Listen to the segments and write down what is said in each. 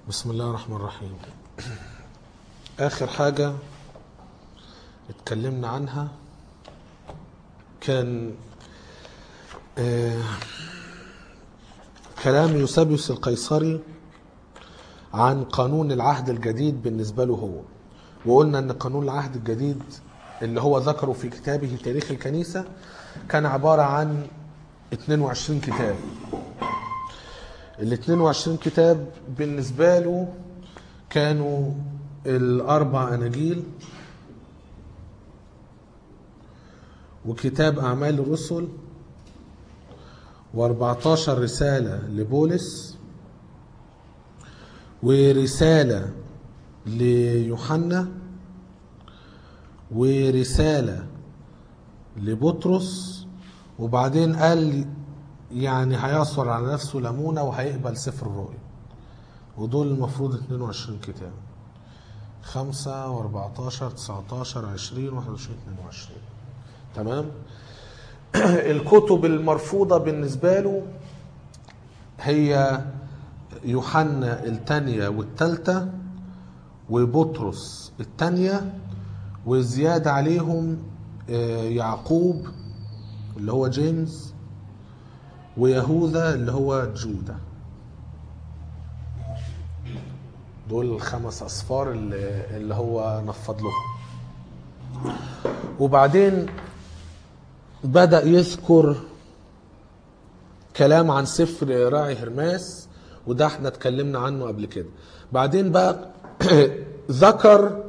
بسم الله الرحمن الرحيم آخر حاجة اتكلمنا عنها كان آه كلام يوسابيوس القيصري عن قانون العهد الجديد بالنسبة له هو وقلنا ان قانون العهد الجديد اللي هو ذكره في كتابه تاريخ الكنيسة كان عبارة عن 22 كتاب ال 22 كتاب بالنسبة له كانوا الأربع أناجيل وكتاب أعمال الرسل و14 رسالة لبولس ورسالة ليوحنا ورسالة لبطرس وبعدين قال يعني هيعصر على نفسه ليمونة وهيقبل سفر الرؤيا ودول المفروض 22 كتاب 5 و14 19 20 21 22 تمام الكتب المرفوضة بالنسبة له هي يوحنا الثانية والثالثة وبطرس الثانية وزيادة عليهم يعقوب اللي هو جيمس ويهوذا اللي هو جودة دول الخمس أصفار اللي, اللي هو نفض لهم وبعدين بدأ يذكر كلام عن سفر راعي هرماس وده احنا اتكلمنا عنه قبل كده بعدين بقى ذكر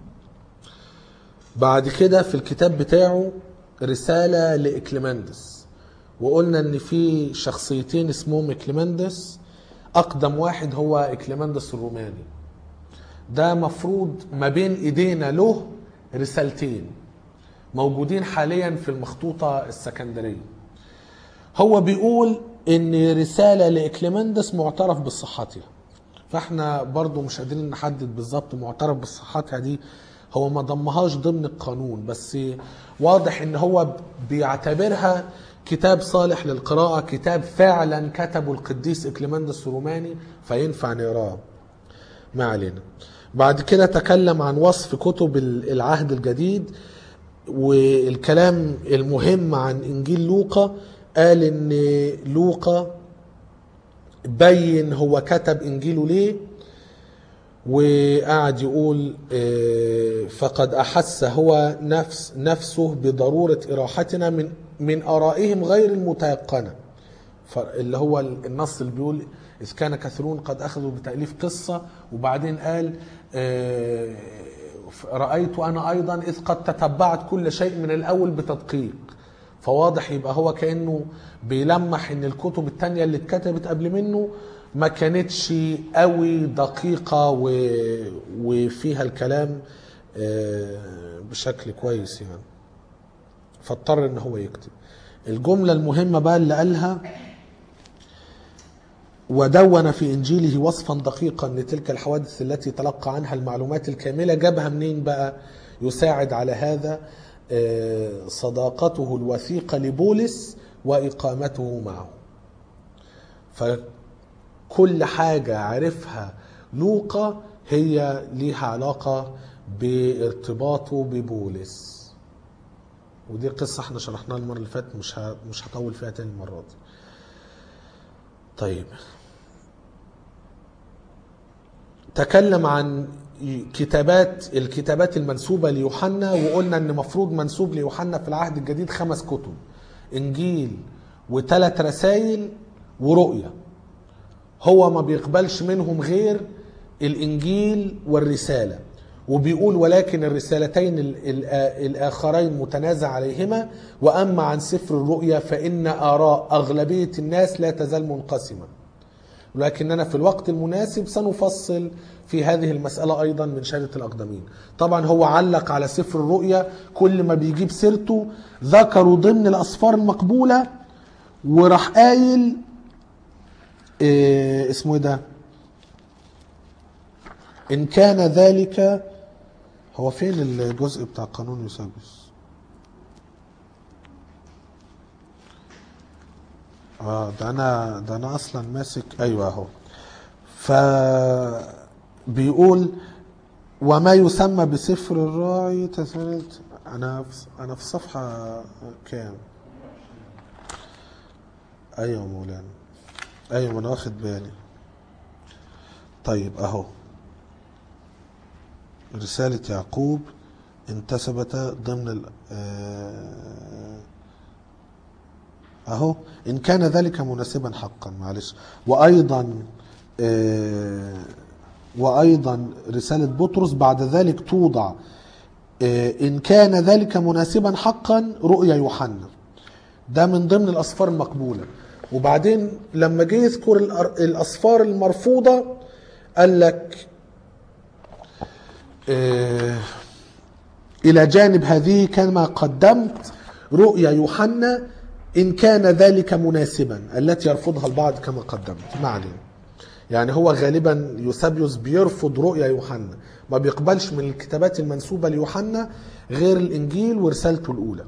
بعد كده في الكتاب بتاعه رسالة لإكليماندس وقلنا ان في شخصيتين اسمهم إكليماندس أقدم واحد هو إكليماندس الروماني ده مفروض ما بين إيدينا له رسالتين موجودين حاليا في المخطوطة السكندرية هو بيقول ان رسالة لإكليماندس معترف بصحتها فاحنا برضو مش قادرين نحدد بالظبط معترف بصحتها دي هو ما ضمهاش ضمن القانون بس واضح ان هو بيعتبرها كتاب صالح للقراءة كتاب فعلا كتبه القديس إكليماندس الروماني فينفع نقراه ما علينا بعد كده تكلم عن وصف كتب العهد الجديد والكلام المهم عن إنجيل لوقا قال إن لوقا بين هو كتب إنجيله ليه وقعد يقول فقد أحس هو نفس نفسه بضرورة إراحتنا من من آرائهم غير المتيقنة اللي هو النص اللي بيقول إذ كان كثيرون قد أخذوا بتأليف قصة وبعدين قال رأيت أنا أيضا إذ قد تتبعت كل شيء من الأول بتدقيق فواضح يبقى هو كأنه بيلمح إن الكتب التانية اللي اتكتبت قبل منه ما كانتش قوي دقيقة و... وفيها الكلام بشكل كويس يعني فاضطر ان هو يكتب الجملة المهمة بقى اللي قالها ودون في انجيله وصفا دقيقا لتلك الحوادث التي تلقى عنها المعلومات الكاملة جابها منين بقى يساعد على هذا صداقته الوثيقة لبولس وإقامته معه فكل حاجة عرفها لوقا هي ليها علاقة بارتباطه ببولس ودي قصة احنا شرحناها المرة اللي فاتت مش مش هطول فيها تاني المرة دي. طيب تكلم عن كتابات الكتابات المنسوبة ليوحنا وقلنا ان مفروض منسوب ليوحنا في العهد الجديد خمس كتب انجيل وثلاث رسائل ورؤية هو ما بيقبلش منهم غير الانجيل والرساله وبيقول ولكن الرسالتين الآخرين متنازع عليهما وأما عن سفر الرؤيا فإن آراء أغلبية الناس لا تزال منقسمة ولكننا في الوقت المناسب سنفصل في هذه المسألة أيضا من شهادة الأقدمين طبعا هو علق على سفر الرؤيا كل ما بيجيب سيرته ذكروا ضمن الأصفار المقبولة وراح قايل إيه اسمه ده إن كان ذلك هو فين الجزء بتاع قانون يوسابيوس اه ده انا ده انا اصلا ماسك ايوه اهو فبيقول وما يسمى بسفر الراعي تسمية انا في انا في صفحه كام ايوه مولانا ايوه ما انا واخد بالي طيب اهو رسالة يعقوب انتسبت ضمن ال آه، اهو ان كان ذلك مناسبا حقا معلش وايضا آه، وايضا رسالة بطرس بعد ذلك توضع آه، ان كان ذلك مناسبا حقا رؤيا يوحنا ده من ضمن الاسفار المقبوله وبعدين لما جه يذكر الأر- الاسفار المرفوضه قال لك آه، الى جانب هذه كما قدمت رؤيا يوحنا ان كان ذلك مناسبا التي يرفضها البعض كما قدمت ما علينا يعني هو غالبا يوسابيوس بيرفض رؤيا يوحنا ما بيقبلش من الكتابات المنسوبه ليوحنا غير الانجيل ورسالته الاولى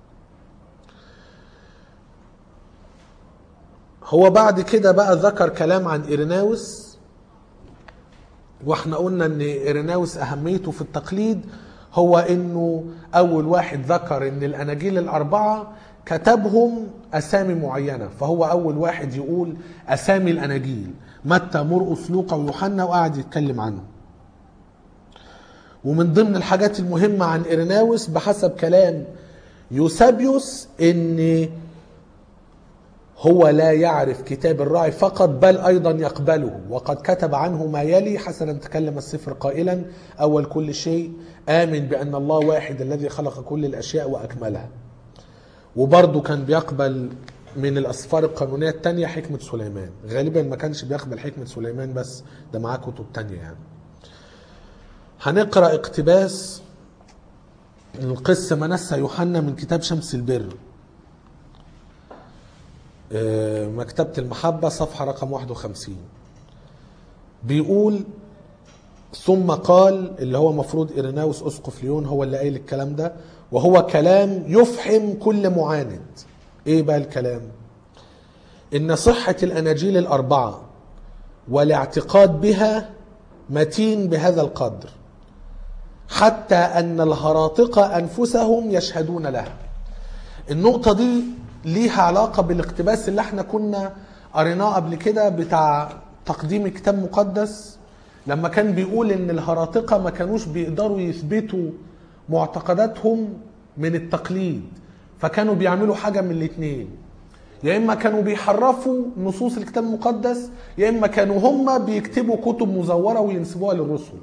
هو بعد كده بقى ذكر كلام عن إيريناوس واحنا قلنا ان إيريناوس اهميته في التقليد هو انه اول واحد ذكر ان الاناجيل الاربعه كتبهم اسامي معينه فهو اول واحد يقول اسامي الاناجيل متى مرقس لوقا ويوحنا وقعد يتكلم عنهم ومن ضمن الحاجات المهمه عن إيريناوس بحسب كلام يوسابيوس ان هو لا يعرف كتاب الراعي فقط بل ايضا يقبله وقد كتب عنه ما يلي حسنا تكلم السفر قائلا اول كل شيء امن بان الله واحد الذي خلق كل الاشياء واكملها وبرضه كان بيقبل من الاسفار القانونيه الثانيه حكمه سليمان غالبا ما كانش بيقبل حكمه سليمان بس ده معاه كتب تانية يعني هنقرا اقتباس القصه منسى يوحنا من كتاب شمس البر آه، مكتبة المحبة صفحة رقم 51 بيقول ثم قال اللي هو مفروض إيريناوس أسقف ليون هو اللي قايل الكلام ده وهو كلام يفحم كل معاند إيه بقى الكلام إن صحة الأناجيل الأربعة والاعتقاد بها متين بهذا القدر حتى أن الهراطقة أنفسهم يشهدون لها النقطة دي ليها علاقة بالاقتباس اللي احنا كنا قريناه قبل كده بتاع تقديم كتاب مقدس لما كان بيقول ان الهراطقة ما كانوش بيقدروا يثبتوا معتقداتهم من التقليد فكانوا بيعملوا حاجة من الاتنين يا اما كانوا بيحرفوا نصوص الكتاب المقدس يا اما كانوا هم بيكتبوا كتب مزورة وينسبوها للرسل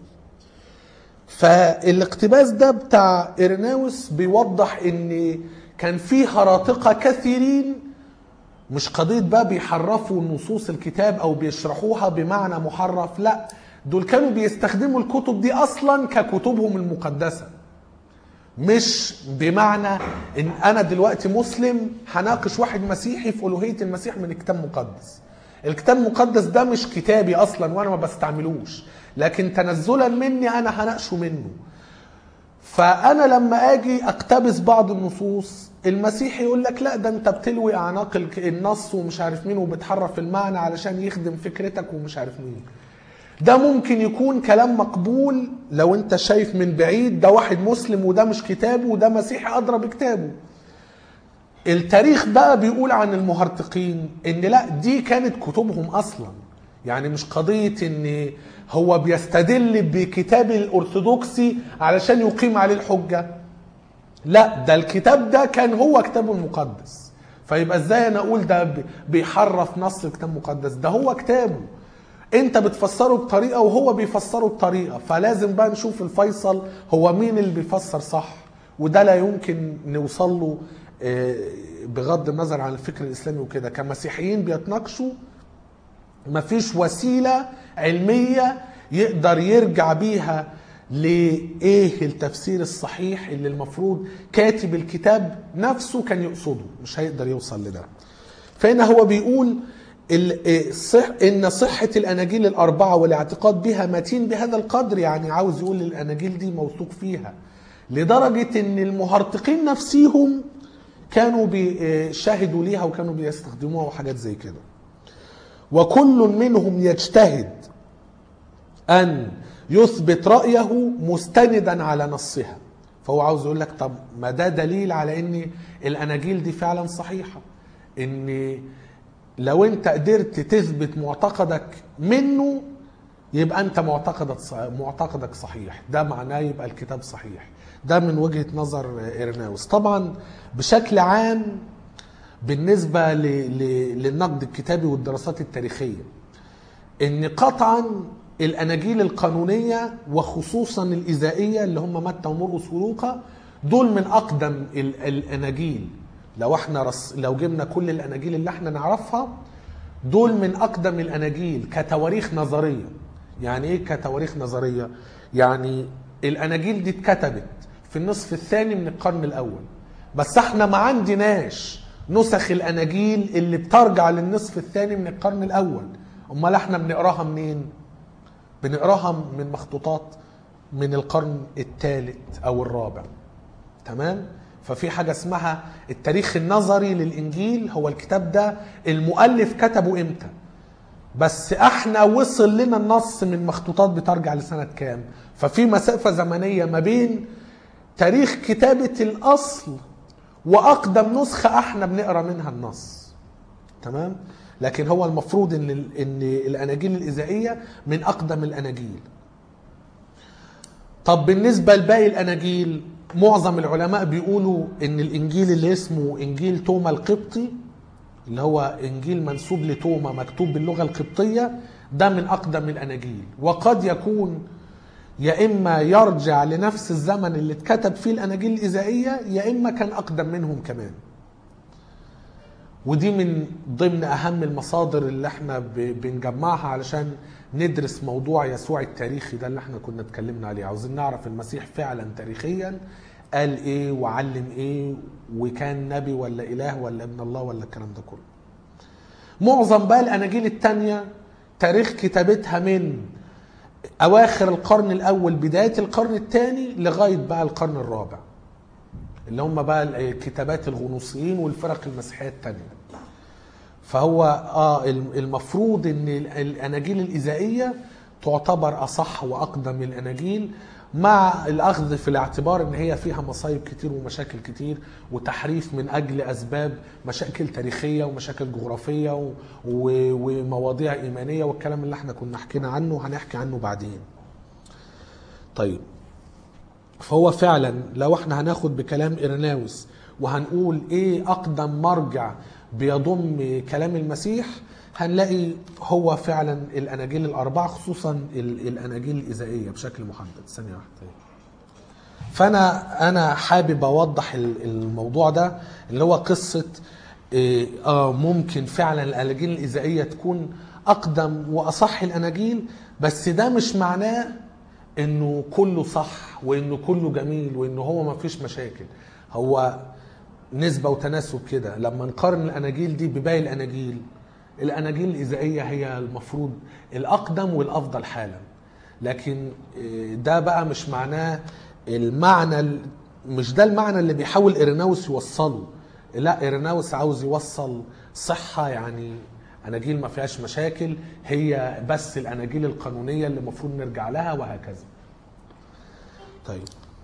فالاقتباس ده بتاع إرناوس بيوضح ان كان في هراطقة كثيرين مش قضية بقى بيحرفوا نصوص الكتاب او بيشرحوها بمعنى محرف لا دول كانوا بيستخدموا الكتب دي اصلا ككتبهم المقدسة مش بمعنى ان انا دلوقتي مسلم هناقش واحد مسيحي في الوهية المسيح من كتاب مقدس الكتاب المقدس ده مش كتابي اصلا وانا ما بستعملوش لكن تنزلا مني انا هناقشه منه فانا لما اجي اقتبس بعض النصوص المسيحي يقول لك لا ده انت بتلوي اعناق الك- النص ومش عارف مين وبتحرف المعنى علشان يخدم فكرتك ومش عارف مين ده ممكن يكون كلام مقبول لو انت شايف من بعيد ده واحد مسلم وده مش كتابه وده مسيحي ادرى بكتابه التاريخ بقى بيقول عن المهرطقين ان لا دي كانت كتبهم اصلا يعني مش قضية ان هو بيستدل بكتاب الارثوذكسي علشان يقيم عليه الحجة لا ده الكتاب ده كان هو كتابه المقدس فيبقى ازاي انا اقول ده بي- بيحرف نص الكتاب المقدس ده هو كتابه انت بتفسره بطريقة وهو بيفسره بطريقة فلازم بقى نشوف الفيصل هو مين اللي بيفسر صح وده لا يمكن نوصل له آه، بغض النظر عن الفكر الاسلامي وكده كمسيحيين بيتناقشوا مفيش وسيلة علمية يقدر يرجع بيها لإيه التفسير الصحيح اللي المفروض كاتب الكتاب نفسه كان يقصده مش هيقدر يوصل لده فهنا هو بيقول ال- إيه صح ان صحة الاناجيل الاربعة والاعتقاد بها متين بهذا القدر يعني عاوز يقول الاناجيل دي موثوق فيها لدرجة ان المهرطقين نفسيهم كانوا بيشاهدوا ليها وكانوا بيستخدموها وحاجات زي كده وكل منهم يجتهد ان يثبت رايه مستندا على نصها فهو عاوز يقول لك طب ما ده دليل على ان الاناجيل دي فعلا صحيحه ان لو انت قدرت تثبت معتقدك منه يبقى انت معتقدك معتقدك صحيح ده معناه يبقى الكتاب صحيح ده من وجهه نظر ارناوس طبعا بشكل عام بالنسبه ل... ل... للنقد الكتابي والدراسات التاريخيه ان قطعا الاناجيل القانونيه وخصوصا الايذائيه اللي هم متى ومرقس ولوقا دول من اقدم ال... الاناجيل لو احنا رص... لو جبنا كل الاناجيل اللي احنا نعرفها دول من اقدم الاناجيل كتواريخ نظريه يعني ايه كتواريخ نظريه يعني الاناجيل دي اتكتبت في النصف الثاني من القرن الاول بس احنا ما عندناش نسخ الاناجيل اللي بترجع للنصف الثاني من القرن الاول امال احنا بنقراها منين بنقراها من مخطوطات من القرن الثالث او الرابع تمام ففي حاجه اسمها التاريخ النظري للانجيل هو الكتاب ده المؤلف كتبه امتى بس احنا وصل لنا النص من مخطوطات بترجع لسنه كام ففي مسافه زمنيه ما بين تاريخ كتابه الاصل واقدم نسخه احنا بنقرا منها النص تمام لكن هو المفروض ان ان الاناجيل الاذائيه من اقدم الاناجيل طب بالنسبه لباقي الاناجيل معظم العلماء بيقولوا ان الانجيل اللي اسمه انجيل توما القبطي اللي هو انجيل منسوب لتوما مكتوب باللغه القبطيه ده من اقدم الاناجيل وقد يكون يا اما يرجع لنفس الزمن اللي اتكتب فيه الاناجيل الاذائيه يا اما كان اقدم منهم كمان ودي من ضمن اهم المصادر اللي احنا ب- بنجمعها علشان ندرس موضوع يسوع التاريخي ده اللي احنا كنا اتكلمنا عليه عاوزين نعرف المسيح فعلا تاريخيا قال ايه وعلم ايه وكان نبي ولا اله ولا ابن الله ولا الكلام ده كله معظم بقى الاناجيل التانية تاريخ كتابتها من اواخر القرن الاول بدايه القرن الثاني لغايه بقى القرن الرابع اللي هم بقى كتابات الغنوصيين والفرق المسيحيه الثانيه فهو اه المفروض ان الاناجيل الاذائيه تعتبر اصح واقدم الاناجيل مع الاخذ في الاعتبار ان هي فيها مصايب كتير ومشاكل كتير وتحريف من اجل اسباب مشاكل تاريخيه ومشاكل جغرافيه و- و- ومواضيع ايمانيه والكلام اللي احنا كنا حكينا عنه وهنحكي عنه بعدين. طيب فهو فعلا لو احنا هناخد بكلام إرناوس وهنقول ايه اقدم مرجع بيضم كلام المسيح هنلاقي هو فعلا الاناجيل الاربعه خصوصا ال- الاناجيل الاذائيه بشكل محدد ثانيه واحده فانا انا حابب اوضح ال- الموضوع ده اللي هو قصه إيه، اه ممكن فعلا الاناجيل الاذائيه تكون اقدم واصح الاناجيل بس ده مش معناه انه كله صح وانه كله جميل وانه هو ما فيش مشاكل هو نسبة وتناسب كده لما نقارن الاناجيل دي بباقي الاناجيل الاناجيل الاذائية هي المفروض الاقدم والافضل حالا لكن إيه، ده بقى مش معناه المعنى ال- مش ده المعنى اللي بيحاول إرناوس يوصله لا إرناوس عاوز يوصل صحة يعني أناجيل ما فيهاش مشاكل هي بس الأناجيل القانونية اللي المفروض نرجع لها وهكذا طيب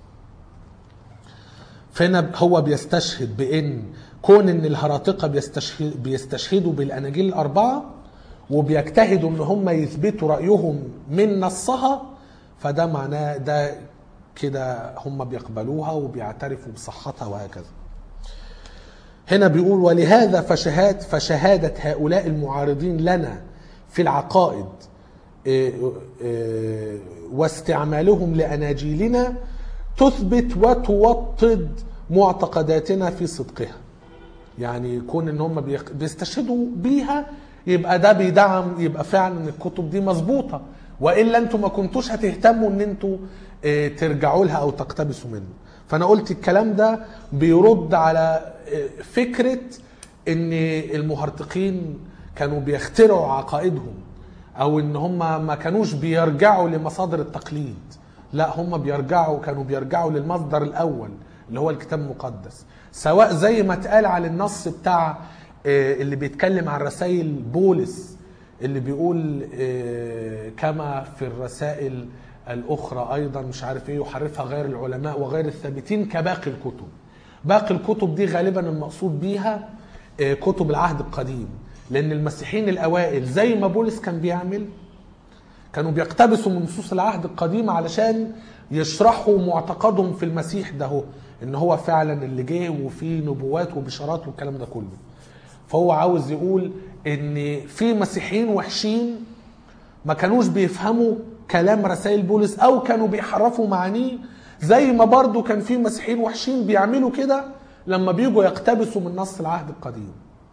فهنا هو بيستشهد بان كون ان الهراطقه بيستشهد بيستشهدوا بالاناجيل الاربعه وبيجتهدوا ان هم يثبتوا رايهم من نصها فده معناه ده كده هم بيقبلوها وبيعترفوا بصحتها وهكذا هنا بيقول ولهذا فشهاد فشهادة هؤلاء المعارضين لنا في العقائد إيه، إيه، واستعمالهم لأناجيلنا تثبت وتوطد معتقداتنا في صدقها يعني يكون ان هم بيق- بيستشهدوا بيها يبقى ده بيدعم يبقى فعلا ان الكتب دي مظبوطه والا انتوا ما كنتوش هتهتموا ان انتوا آه، ترجعوا لها او تقتبسوا منه فانا قلت الكلام ده بيرد على آه، فكره ان المهرطقين كانوا بيخترعوا عقائدهم او ان هم ما كانوش بيرجعوا لمصادر التقليد لا هم بيرجعوا كانوا بيرجعوا للمصدر الاول اللي هو الكتاب المقدس سواء زي ما اتقال على النص بتاع آه، اللي بيتكلم عن رسائل بولس اللي بيقول آه، كما في الرسائل الاخرى ايضا مش عارف ايه يحرفها غير العلماء وغير الثابتين كباقي الكتب باقي الكتب دي غالبا المقصود بيها آه، كتب العهد القديم لان المسيحيين الاوائل زي ما بولس كان بيعمل كانوا بيقتبسوا من نصوص العهد القديم علشان يشرحوا معتقدهم في المسيح ده هو ان هو فعلا اللي جه وفي نبوات وبشارات والكلام ده كله فهو عاوز يقول ان في مسيحيين وحشين ما كانوش بيفهموا كلام رسائل بولس او كانوا بيحرفوا معانيه زي ما برضو كان في مسيحيين وحشين بيعملوا كده لما بيجوا يقتبسوا من نص العهد القديم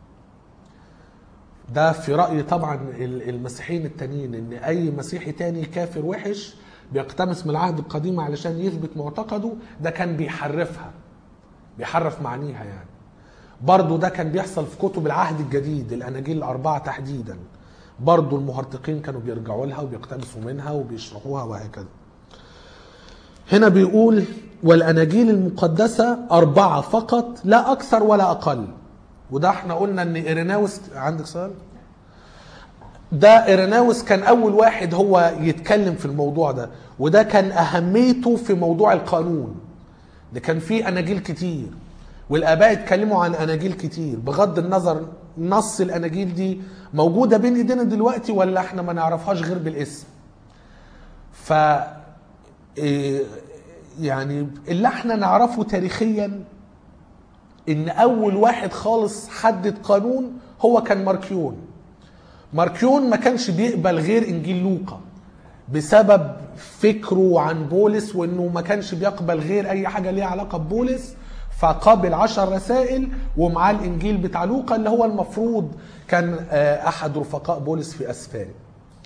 ده في رأي طبعا ال- المسيحيين التانيين ان اي مسيحي تاني كافر وحش بيقتبس من العهد القديم علشان يثبت معتقده ده كان بيحرفها بيحرف معانيها يعني برضو ده كان بيحصل في كتب العهد الجديد الاناجيل الاربعه تحديدا برضو المهرطقين كانوا بيرجعوا لها وبيقتبسوا منها وبيشرحوها وهكذا هنا بيقول والاناجيل المقدسه اربعه فقط لا اكثر ولا اقل وده احنا قلنا ان ايريناوس عندك سؤال ده ايريناوس كان اول واحد هو يتكلم في الموضوع ده وده كان اهميته في موضوع القانون ده كان فيه اناجيل كتير والاباء اتكلموا عن اناجيل كتير بغض النظر نص الاناجيل دي موجوده بين ايدينا دلوقتي ولا احنا ما نعرفهاش غير بالاسم ف إيه، يعني اللي احنا نعرفه تاريخيا ان اول واحد خالص حدد قانون هو كان ماركيون ماركيون ما كانش بيقبل غير انجيل لوقا بسبب فكره عن بولس وانه ما كانش بيقبل غير اي حاجه ليها علاقه ببولس فقابل عشر رسائل ومعاه الانجيل بتاع لوقا اللي هو المفروض كان آه، احد رفقاء بولس في اسفاره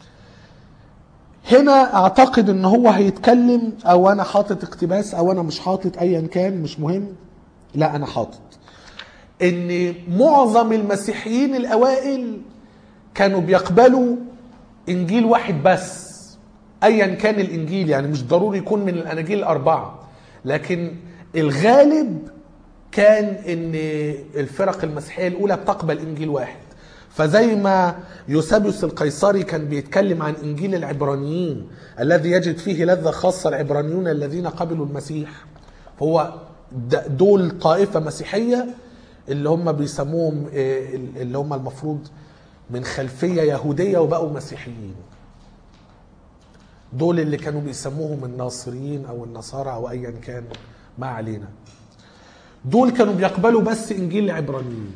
هنا اعتقد ان هو هيتكلم او انا حاطط اقتباس او انا مش حاطط ايا كان مش مهم لا انا حاطط ان معظم المسيحيين الاوائل كانوا بيقبلوا انجيل واحد بس ايا كان الانجيل يعني مش ضروري يكون من الاناجيل الاربعه لكن الغالب كان ان الفرق المسيحيه الاولى بتقبل انجيل واحد فزي ما يوسابيوس القيصري كان بيتكلم عن انجيل العبرانيين الذي يجد فيه لذه خاصه العبرانيون الذين قبلوا المسيح فهو د- دول طائفه مسيحيه اللي هم بيسموهم آه، اللي هم المفروض من خلفيه يهوديه وبقوا مسيحيين دول اللي كانوا بيسموهم الناصريين او النصارى او ايا كان ما علينا دول كانوا بيقبلوا بس انجيل العبرانيين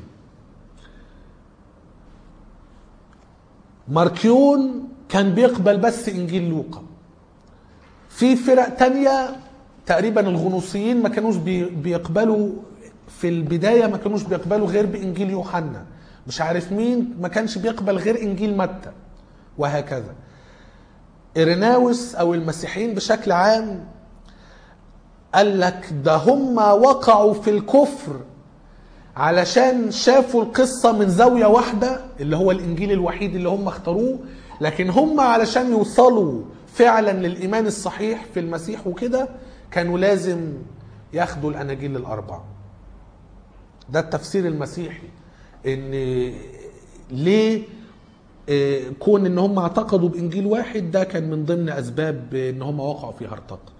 ماركيون كان بيقبل بس انجيل لوقا في فرق تانية تقريبا الغنوصيين ما كانوش بي- بيقبلوا في البداية ما كانوش بيقبلوا غير بإنجيل يوحنا مش عارف مين ما كانش بيقبل غير إنجيل متى وهكذا إيريناوس أو المسيحيين بشكل عام قال لك ده هم وقعوا في الكفر علشان شافوا القصة من زاوية واحدة اللي هو الإنجيل الوحيد اللي هم اختاروه لكن هم علشان يوصلوا فعلا للإيمان الصحيح في المسيح وكده كانوا لازم ياخدوا الأناجيل الأربعة ده التفسير المسيحي ان ليه آه، كون ان هم اعتقدوا بانجيل واحد ده كان من ضمن اسباب ان هم وقعوا في هرطقه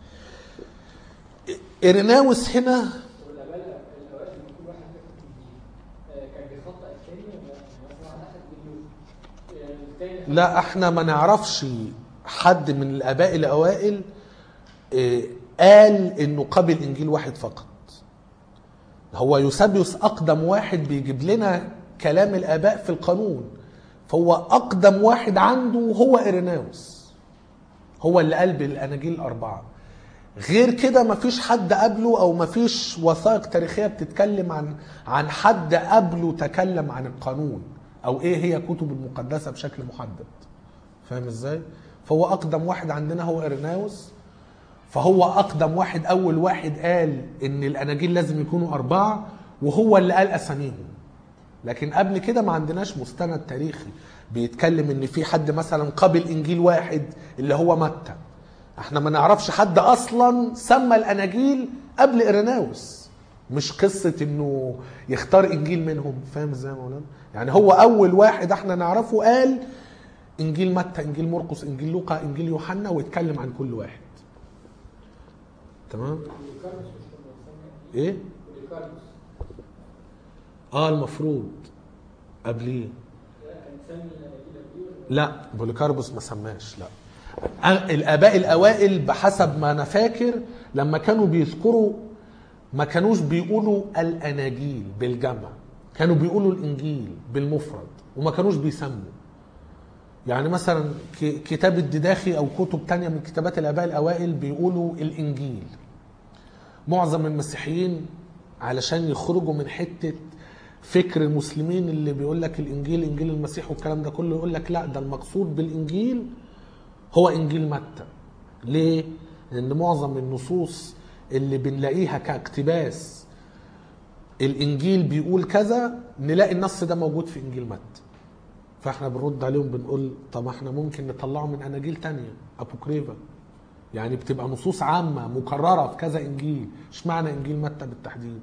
إيريناوس هنا والاباء الاوائل لما كل واحد بياخد انجيل آه، كان بيخطئ الثاني ولا مثلا واحد اخد مليون آه، الثاني لا احنا ما نعرفش حد من الاباء الاوائل آه، قال انه قبل انجيل واحد فقط هو يوسابيوس اقدم واحد بيجيب لنا كلام الاباء في القانون فهو اقدم واحد عنده هو ايريناوس هو اللي قال بالاناجيل الاربعه غير كده مفيش حد قبله او مفيش وثائق تاريخيه بتتكلم عن عن حد قبله تكلم عن القانون او ايه هي كتب المقدسه بشكل محدد فاهم ازاي فهو اقدم واحد عندنا هو ارناوس فهو اقدم واحد اول واحد قال ان الاناجيل لازم يكونوا اربعه وهو اللي قال اساميهم لكن قبل كده ما عندناش مستند تاريخي بيتكلم ان في حد مثلا قبل انجيل واحد اللي هو متى احنا ما نعرفش حد اصلا سمى الاناجيل قبل ارناوس مش قصة انه يختار انجيل منهم فاهم ازاي يا مولانا يعني هو اول واحد احنا نعرفه قال انجيل متى انجيل مرقس انجيل لوقا انجيل يوحنا ويتكلم عن كل واحد تمام بوليكاربوس مش كنا بنسمي ايه بوليكاربوس اه المفروض قبليه لا كان سمي الاناجيل قبليه ولا لا بوليكاربوس ما سماش لا أ- الاباء الاوائل بحسب ما انا فاكر لما كانوا بيذكروا ما كانوش بيقولوا الاناجيل بالجمع كانوا بيقولوا الانجيل بالمفرد وما كانوش بيسموا يعني مثلا ك- كتاب الدداخي او كتب تانية من كتابات الاباء الاوائل بيقولوا الانجيل معظم المسيحيين علشان يخرجوا من حته فكر المسلمين اللي بيقول لك الانجيل انجيل المسيح والكلام ده كله يقول لك لا ده المقصود بالانجيل هو انجيل متى ليه لان معظم النصوص اللي بنلاقيها كاقتباس الانجيل بيقول كذا نلاقي النص ده موجود في انجيل متى فاحنا بنرد عليهم بنقول طب احنا ممكن نطلعه من اناجيل تانية ابوكريفا يعني بتبقى نصوص عامة مكررة في كذا انجيل اشمعنى انجيل متى بالتحديد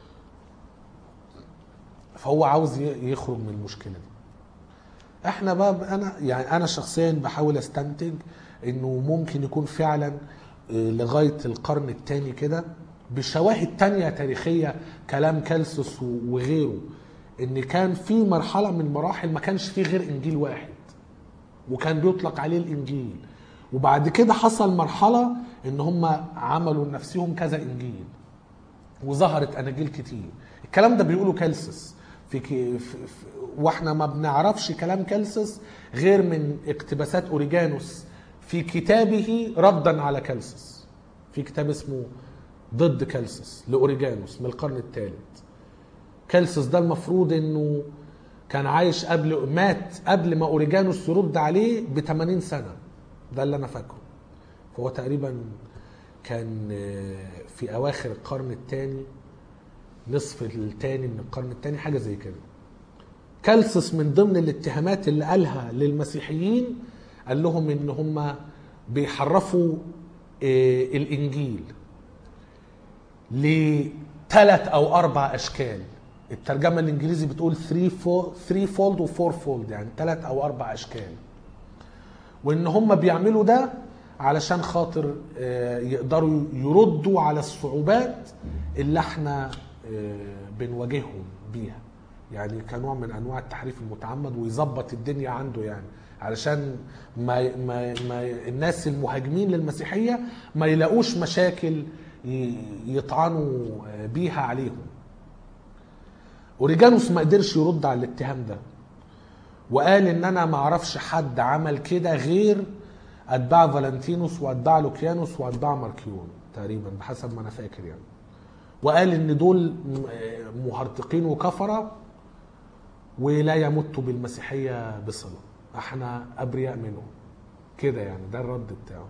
فهو عاوز ي- يخرج من المشكلة دي احنا بقى انا يعني انا شخصيا بحاول استنتج انه ممكن يكون فعلا اه، لغايه القرن الثاني كده بشواهد تانية تاريخيه كلام كالسوس و- وغيره ان كان في مرحله من مراحل ما كانش فيه غير انجيل واحد وكان بيطلق عليه الانجيل وبعد كده حصل مرحله ان هم عملوا لنفسهم كذا انجيل وظهرت اناجيل كتير الكلام ده بيقوله كالسس في, كي في, في واحنا ما بنعرفش كلام كالسس غير من اقتباسات اوريجانوس في كتابه ردا على كالسس في كتاب اسمه ضد كالسس لاوريجانوس من القرن الثالث كالسس ده المفروض انه كان عايش قبل مات قبل ما اوريجانوس يرد عليه ب 80 سنه ده اللي انا فاكره فهو تقريبا كان آه، في اواخر القرن الثاني نصف الثاني من القرن الثاني حاجه زي كده كالسس من ضمن الاتهامات اللي قالها للمسيحيين قال لهم ان هم بيحرفوا آه، الانجيل لثلاث او اربع اشكال الترجمه الانجليزي بتقول 3 فولد و 4 فولد يعني ثلاث او اربع اشكال وان هم بيعملوا ده علشان خاطر آه، يقدروا يردوا على الصعوبات اللي احنا آه، بنواجههم بيها يعني كنوع من انواع التحريف المتعمد ويظبط الدنيا عنده يعني علشان ما, ما, ما الناس المهاجمين للمسيحيه ما يلاقوش مشاكل ي- يطعنوا آه، بيها عليهم اوريجانوس ما قدرش يرد على الاتهام ده وقال ان انا ما اعرفش حد عمل كده غير اتباع فالنتينوس واتباع لوكيانوس واتباع ماركيون تقريبا بحسب ما انا فاكر يعني وقال ان دول م- مهرطقين وكفره ولا يمتوا بالمسيحيه بصله احنا ابرياء منهم كده يعني ده الرد بتاعه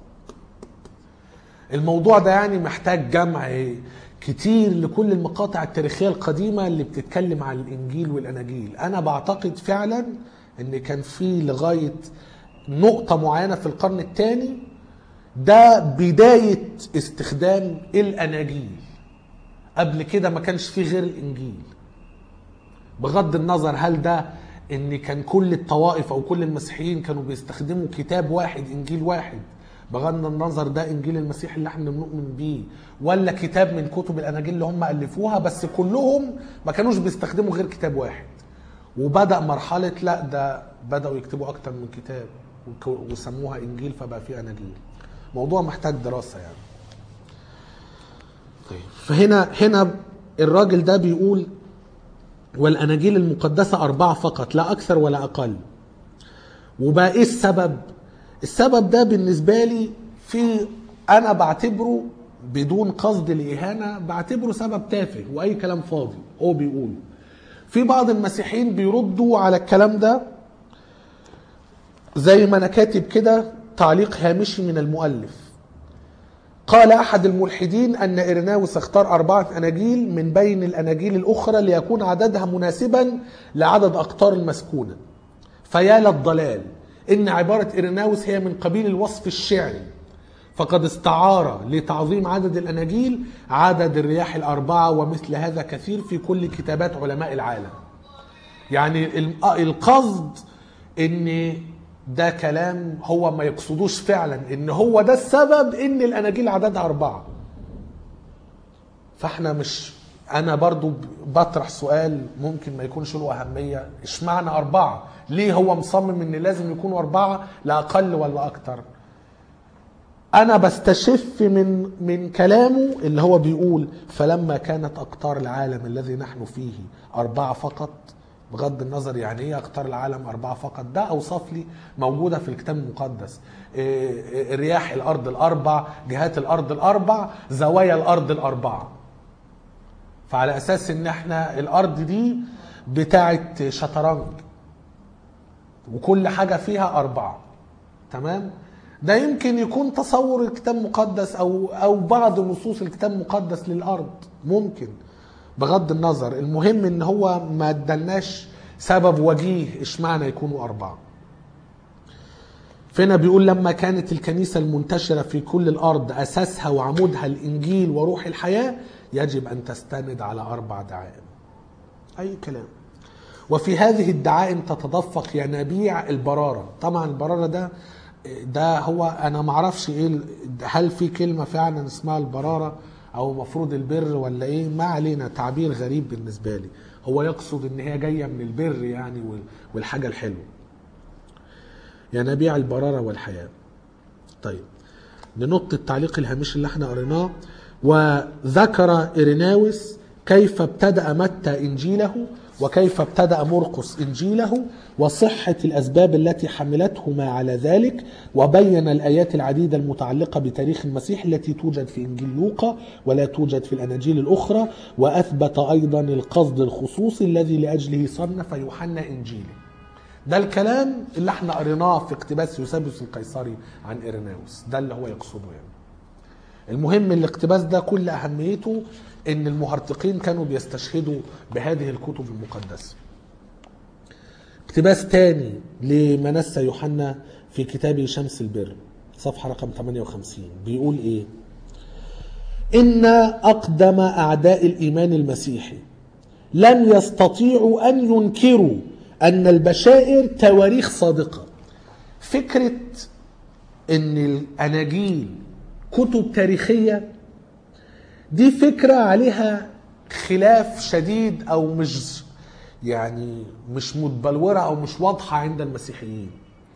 الموضوع ده يعني محتاج جمع كتير لكل المقاطع التاريخية القديمة اللي بتتكلم عن الإنجيل والأناجيل أنا بعتقد فعلا أن كان في لغاية نقطة معينة في القرن الثاني ده بداية استخدام الأناجيل قبل كده ما كانش فيه غير الإنجيل بغض النظر هل ده ان كان كل الطوائف او كل المسيحيين كانوا بيستخدموا كتاب واحد انجيل واحد بغض النظر ده انجيل المسيح اللي احنا بنؤمن بيه ولا كتاب من كتب الاناجيل اللي هم الفوها بس كلهم ما كانوش بيستخدموا غير كتاب واحد وبدا مرحله لا ده بداوا يكتبوا اكتر من كتاب وك- وسموها انجيل فبقى في اناجيل موضوع محتاج دراسه يعني طيب فهنا هنا الراجل ده بيقول والاناجيل المقدسه اربعه فقط لا اكثر ولا اقل وبقى ايه السبب السبب ده بالنسبه لي في انا بعتبره بدون قصد الاهانه بعتبره سبب تافه واي كلام فاضي هو بيقوله في بعض المسيحيين بيردوا على الكلام ده زي ما انا كاتب كده تعليق هامشي من المؤلف قال أحد الملحدين أن إرناوس اختار أربعة أناجيل من بين الأناجيل الأخرى ليكون عددها مناسبا لعدد أقطار المسكونة فيا للضلال إن عبارة إرناوس هي من قبيل الوصف الشعري فقد استعار لتعظيم عدد الأناجيل عدد الرياح الأربعة ومثل هذا كثير في كل كتابات علماء العالم يعني ال- القصد ان ده كلام هو ما يقصدوش فعلا ان هو ده السبب ان الاناجيل عددها اربعه فاحنا مش انا برضو بطرح سؤال ممكن ما يكونش له اهميه اشمعنى اربعه ليه هو مصمم ان لازم يكونوا اربعه لا اقل ولا اكتر انا بستشف من من كلامه اللي هو بيقول فلما كانت اقطار العالم الذي نحن فيه اربعه فقط بغض النظر يعني ايه اقطار العالم اربعه فقط ده اوصاف لي موجوده في الكتاب المقدس إيه، إيه، رياح الارض الاربع جهات الارض الاربع زوايا الارض الاربعه فعلى اساس ان احنا الارض دي بتاعه شطرنج وكل حاجه فيها اربعه تمام ده يمكن يكون تصور الكتاب المقدس او او بعض نصوص الكتاب المقدس للارض ممكن بغض النظر المهم ان هو ما ادالناش سبب وجيه اشمعنى يكونوا اربعه فهنا بيقول لما كانت الكنيسة المنتشرة في كل الأرض أساسها وعمودها الإنجيل وروح الحياة يجب أن تستند على أربع دعائم أي كلام وفي هذه الدعائم تتدفق ينابيع البرارة طبعا البرارة ده ده هو أنا معرفش إيه ال- هل في كلمة فعلا اسمها البرارة أو مفروض البر ولا إيه ما علينا تعبير غريب بالنسبة لي هو يقصد إن هي جاية من البر يعني وال- والحاجة الحلوة ينابيع البرارة والحياة طيب ننط التعليق الهامشي اللي احنا قريناه وذكر إيريناوس كيف ابتدأ متى إنجيله وكيف ابتدأ مرقس إنجيله وصحة الأسباب التي حملتهما على ذلك وبين الآيات العديدة المتعلقة بتاريخ المسيح التي توجد في إنجيل لوقا ولا توجد في الأناجيل الأخرى وأثبت أيضا القصد الخصوصي الذي لأجله صنف يوحنا إنجيله ده الكلام اللي احنا قريناه في اقتباس يوسابيوس القيصري عن إيريناوس ده اللي هو يقصده يعني المهم الاقتباس ده كل أهميته إن المهرطقين كانوا بيستشهدوا بهذه الكتب المقدسة اقتباس تاني لمنسى يوحنا في كتابه شمس البر صفحة رقم 58 بيقول ايه إن أقدم أعداء الإيمان المسيحي لم يستطيعوا أن ينكروا أن البشائر تواريخ صادقة فكرة أن الأناجيل كتب تاريخية دي فكرة عليها خلاف شديد أو مش يعني مش متبلورة أو مش واضحة عند المسيحيين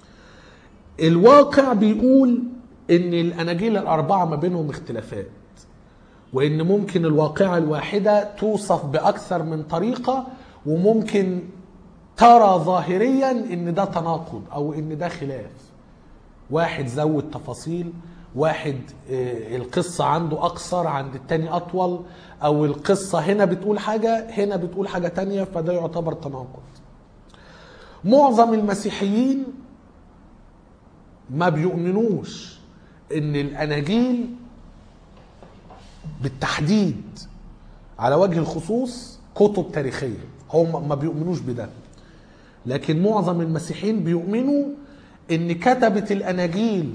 الواقع بيقول ان الاناجيل الاربعه ما بينهم اختلافات وان ممكن الواقعه الواحده توصف باكثر من طريقه وممكن ترى ظاهريا ان ده تناقض او ان ده خلاف واحد زود تفاصيل واحد آه، القصة عنده أقصر عند التاني أطول أو القصة هنا بتقول حاجة هنا بتقول حاجة تانية فده يعتبر تناقض معظم المسيحيين ما بيؤمنوش ان الاناجيل بالتحديد على وجه الخصوص كتب تاريخيه هم ما بيؤمنوش بده لكن معظم المسيحيين بيؤمنوا ان كتبه الاناجيل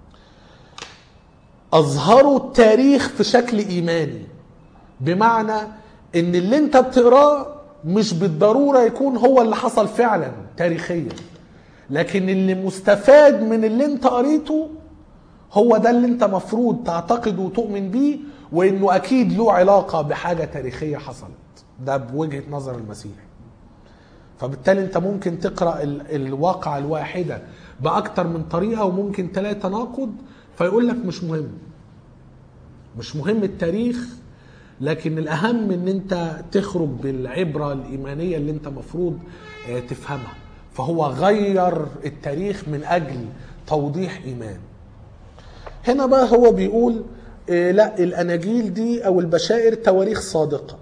اظهروا التاريخ في شكل ايماني بمعنى ان اللي انت بتقراه مش بالضروره يكون هو اللي حصل فعلا تاريخيا لكن اللي مستفاد من اللي انت قريته هو ده اللي انت مفروض تعتقد وتؤمن بيه وانه اكيد له علاقه بحاجه تاريخيه حصلت ده بوجهه نظر المسيح فبالتالي انت ممكن تقرا ال- الواقعه الواحده باكتر من طريقه وممكن تلاقي تناقض فيقول لك مش مهم مش مهم التاريخ لكن الاهم ان انت تخرج بالعبره الايمانيه اللي انت مفروض آه، تفهمها فهو غير التاريخ من اجل توضيح ايمان هنا بقى هو بيقول آه، لا الاناجيل دي او البشائر تواريخ صادقه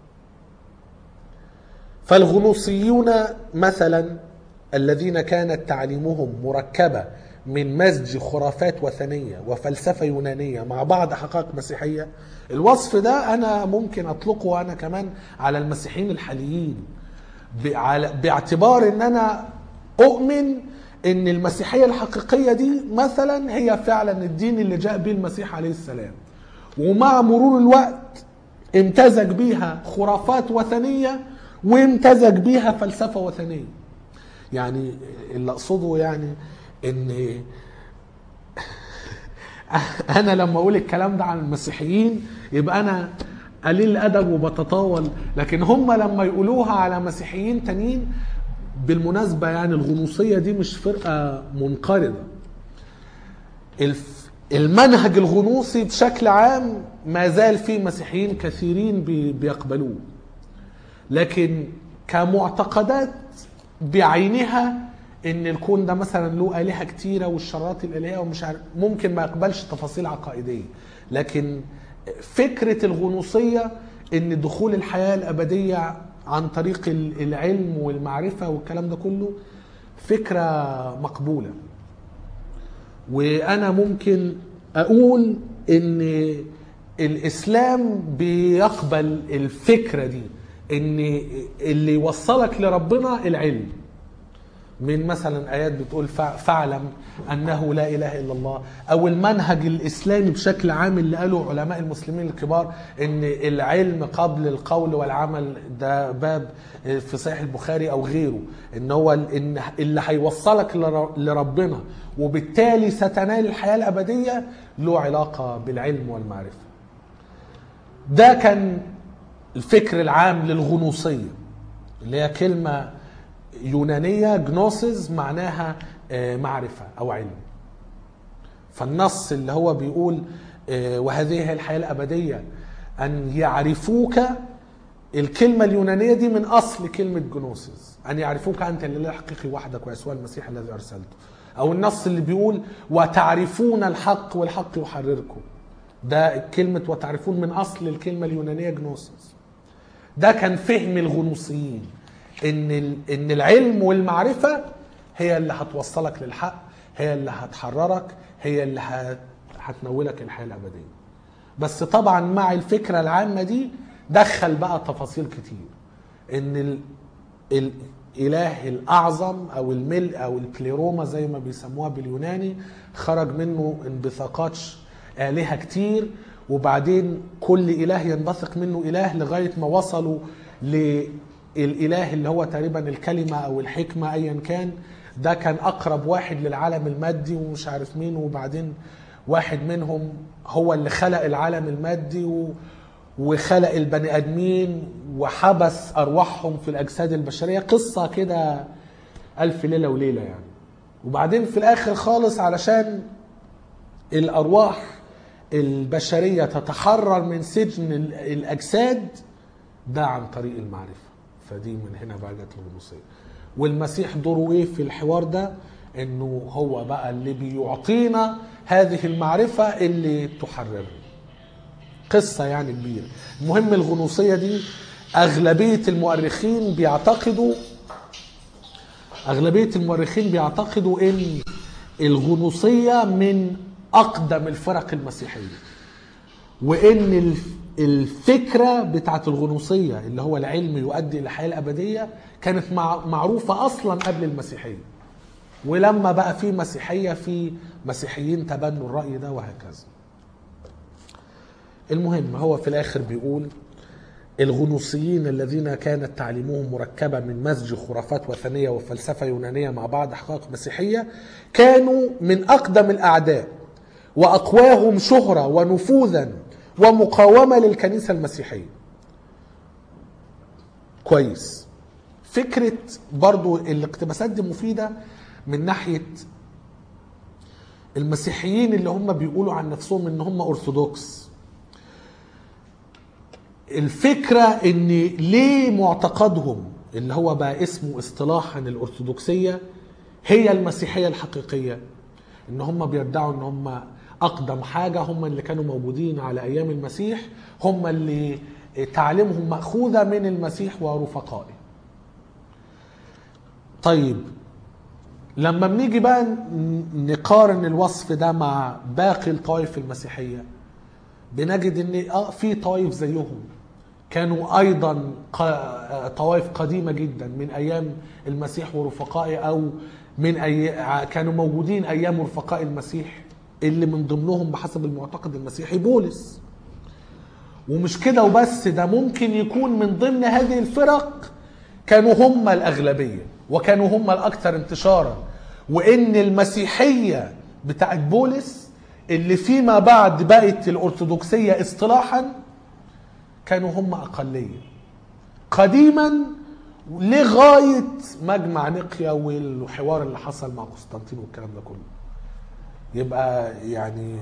فالغنوصيون مثلا الذين كانت تعليمهم مركبه من مزج خرافات وثنيه وفلسفه يونانيه مع بعض حقائق مسيحيه الوصف ده انا ممكن اطلقه انا كمان على المسيحيين الحاليين بعل- باعتبار ان انا اؤمن ان المسيحيه الحقيقيه دي مثلا هي فعلا الدين اللي جاء به المسيح عليه السلام ومع مرور الوقت امتزج بيها خرافات وثنيه وامتزج بيها فلسفه وثنيه يعني اللي اقصده يعني ان انا لما اقول الكلام ده عن المسيحيين يبقى انا قليل الادب وبتطاول لكن هم لما يقولوها على مسيحيين تانيين بالمناسبه يعني الغنوصيه دي مش فرقه منقرضه الف- المنهج الغنوصي بشكل عام ما زال فيه مسيحيين كثيرين بي- بيقبلوه لكن كمعتقدات بعينها ان الكون ده مثلا له الهه كتيره والشرات الالهيه ومش عارف ممكن ما يقبلش تفاصيل عقائديه لكن فكره الغنوصيه ان دخول الحياه الابديه عن طريق ال- العلم والمعرفه والكلام ده كله فكره مقبوله وانا ممكن اقول ان الاسلام بيقبل الفكره دي ان اللي يوصلك لربنا العلم من مثلا ايات بتقول فع- فاعلم انه لا اله الا الله او المنهج الاسلامي بشكل عام اللي قاله علماء المسلمين الكبار ان العلم قبل القول والعمل ده باب في صحيح البخاري او غيره ان هو ال- ان اللي هيوصلك لر- لربنا وبالتالي ستنال الحياه الابديه له علاقه بالعلم والمعرفه ده كان الفكر العام للغنوصيه اللي هي كلمه يونانيه جنوسيس معناها آه، معرفه او علم فالنص اللي هو بيقول آه، وهذه هي الحياه الابديه ان يعرفوك الكلمه اليونانيه دي من اصل كلمه جنوسيس ان يعرفوك انت الاله الحقيقي وحدك ويسوع المسيح الذي ارسلته او النص اللي بيقول وتعرفون الحق والحق يحرركم ده كلمه وتعرفون من اصل الكلمه اليونانيه جنوسيس ده كان فهم الغنوصيين ان ال- ان العلم والمعرفه هي اللي هتوصلك للحق هي اللي هتحررك هي اللي هت- هتنولك الحياه الابديه بس طبعا مع الفكره العامه دي دخل بقى تفاصيل كتير ان ال... الاله الاعظم او الملء او البليروما زي ما بيسموها باليوناني خرج منه انبثاقات ش- الهه كتير وبعدين كل اله ينبثق منه اله لغايه ما وصلوا للاله اللي هو تقريبا الكلمه او الحكمه ايا كان ده كان اقرب واحد للعالم المادي ومش عارف مين وبعدين واحد منهم هو اللي خلق العالم المادي و... وخلق البني ادمين وحبس ارواحهم في الاجساد البشريه قصه كده الف ليله وليله يعني وبعدين في الاخر خالص علشان الارواح البشريه تتحرر من سجن ال- الاجساد ده عن طريق المعرفه فدي من هنا بقى جت الغنوصيه والمسيح دوره ايه في الحوار ده انه هو بقى اللي بيعطينا هذه المعرفه اللي تحررنا قصة يعني كبيرة المهم الغنوصية دي أغلبية المؤرخين بيعتقدوا أغلبية المؤرخين بيعتقدوا إن الغنوصية من أقدم الفرق المسيحية وإن الف- الفكرة بتاعت الغنوصية اللي هو العلم يؤدي إلى الحياة الأبدية كانت مع- معروفة أصلا قبل المسيحية ولما بقى في مسيحية في مسيحيين تبنوا الرأي ده وهكذا المهم هو في الاخر بيقول الغنوصيين الذين كانت تعليمهم مركبة من مزج خرافات وثنية وفلسفة يونانية مع بعض حقائق مسيحية كانوا من أقدم الأعداء وأقواهم شهرة ونفوذا ومقاومة للكنيسة المسيحية كويس فكرة برضو الاقتباسات دي مفيدة من ناحية المسيحيين اللي هم بيقولوا عن نفسهم ان هم ارثوذكس الفكرة ان ليه معتقدهم اللي هو بقى اسمه اصطلاحا الارثوذكسية هي المسيحية الحقيقية ان هم بيدعوا ان هم اقدم حاجة هم اللي كانوا موجودين على ايام المسيح هم اللي تعليمهم مأخوذة من المسيح ورفقائه طيب لما بنيجي بقى نقارن الوصف ده مع باقي الطوائف المسيحيه بنجد ان اه في طوائف زيهم كانوا ايضا ق- طوائف قديمه جدا من ايام المسيح ورفقائه او من أي... كانوا موجودين ايام رفقاء المسيح اللي من ضمنهم بحسب المعتقد المسيحي بولس ومش كده وبس ده ممكن يكون من ضمن هذه الفرق كانوا هم الاغلبيه وكانوا هم الاكثر انتشارا وان المسيحيه بتاعت بولس اللي فيما بعد بقت الارثوذكسيه اصطلاحا كانوا هم اقليه قديما لغايه مجمع نقيا والحوار اللي حصل مع قسطنطين والكلام ده كله يبقى يعني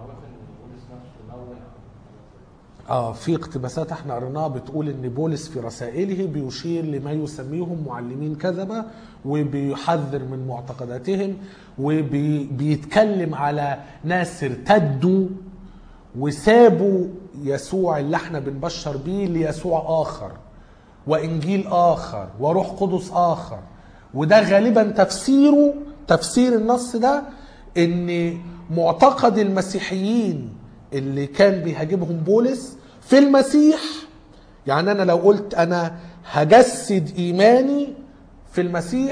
اه في اقتباسات احنا قريناها بتقول ان بولس في رسائله بيشير لما يسميهم معلمين كذبه وبيحذر من معتقداتهم وبيتكلم على ناس ارتدوا وسابوا يسوع اللي احنا بنبشر بيه ليسوع اخر وانجيل اخر وروح قدس اخر وده غالبا تفسيره تفسير النص ده ان معتقد المسيحيين اللي كان بيهاجمهم بولس في المسيح يعني انا لو قلت انا هجسد ايماني في المسيح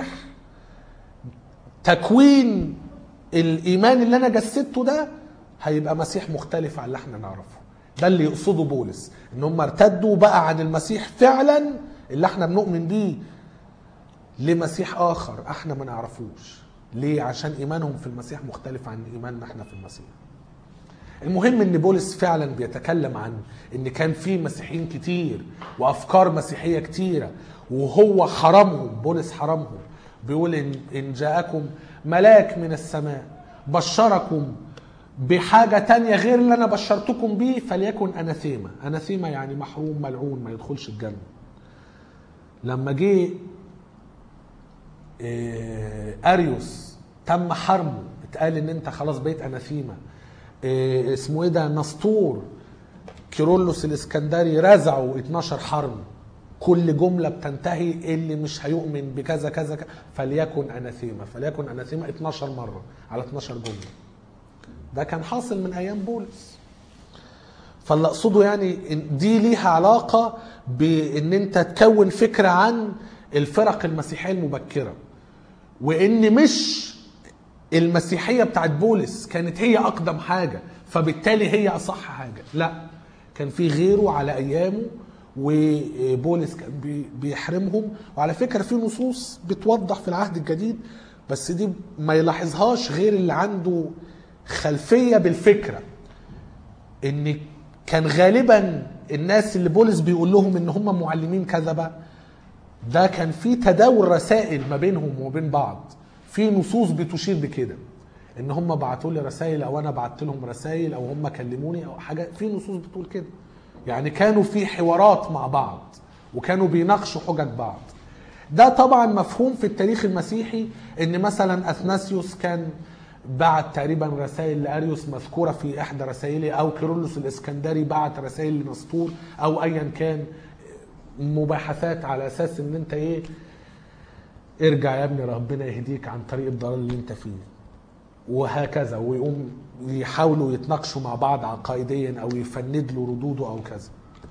تكوين الايمان اللي انا جسدته ده هيبقى مسيح مختلف عن اللي احنا نعرفه ده اللي يقصده بولس ان هم ارتدوا بقى عن المسيح فعلا اللي احنا بنؤمن بيه لمسيح اخر احنا ما نعرفوش ليه عشان ايمانهم في المسيح مختلف عن ايماننا احنا في المسيح المهم ان بولس فعلا بيتكلم عن ان كان في مسيحيين كتير وافكار مسيحيه كتيره وهو حرمهم بولس حرمهم بيقول ان ان جاءكم ملاك من السماء بشركم بحاجة تانية غير اللي أنا بشرتكم بيه فليكن أناثيما أناثيما يعني محروم ملعون ما يدخلش الجنة لما جه إيه، أريوس تم حرمه اتقال ان انت خلاص بقيت اناثيما إيه، اسمه ايه ده نسطور كيرلس الاسكندري رزعوا 12 حرم كل جملة بتنتهي اللي مش هيؤمن بكذا كذا كذا فليكن اناثيما فليكن اناثيما 12 مرة على 12 جملة ده كان حاصل من ايام بولس فاللي اقصده يعني إن دي ليها علاقه بان انت تكون فكره عن الفرق المسيحيه المبكره وان مش المسيحيه بتاعت بولس كانت هي اقدم حاجه فبالتالي هي اصح حاجه لا كان في غيره على ايامه وبولس كان بي- بيحرمهم وعلى فكره في نصوص بتوضح في العهد الجديد بس دي ما يلاحظهاش غير اللي عنده خلفيه بالفكره ان كان غالبا الناس اللي بولس بيقول لهم ان هم معلمين كذبه ده كان في تداول رسائل ما بينهم وبين بعض في نصوص بتشير بكده ان هم بعتوا لي رسائل او انا بعت لهم رسائل او هم كلموني او حاجه في نصوص بتقول كده يعني كانوا في حوارات مع بعض وكانوا بيناقشوا حجج بعض ده طبعا مفهوم في التاريخ المسيحي ان مثلا اثناسيوس كان بعت تقريبا رسائل لاريوس مذكوره في احدى رسائله او كيرلس الاسكندري بعت رسائل لنسطور او ايا كان مباحثات على اساس ان انت ايه ارجع يا ابني ربنا يهديك عن طريق الضلال اللي انت فيه وهكذا ويقوم يحاولوا يتناقشوا مع بعض عقائديا او يفند له ردوده او كذا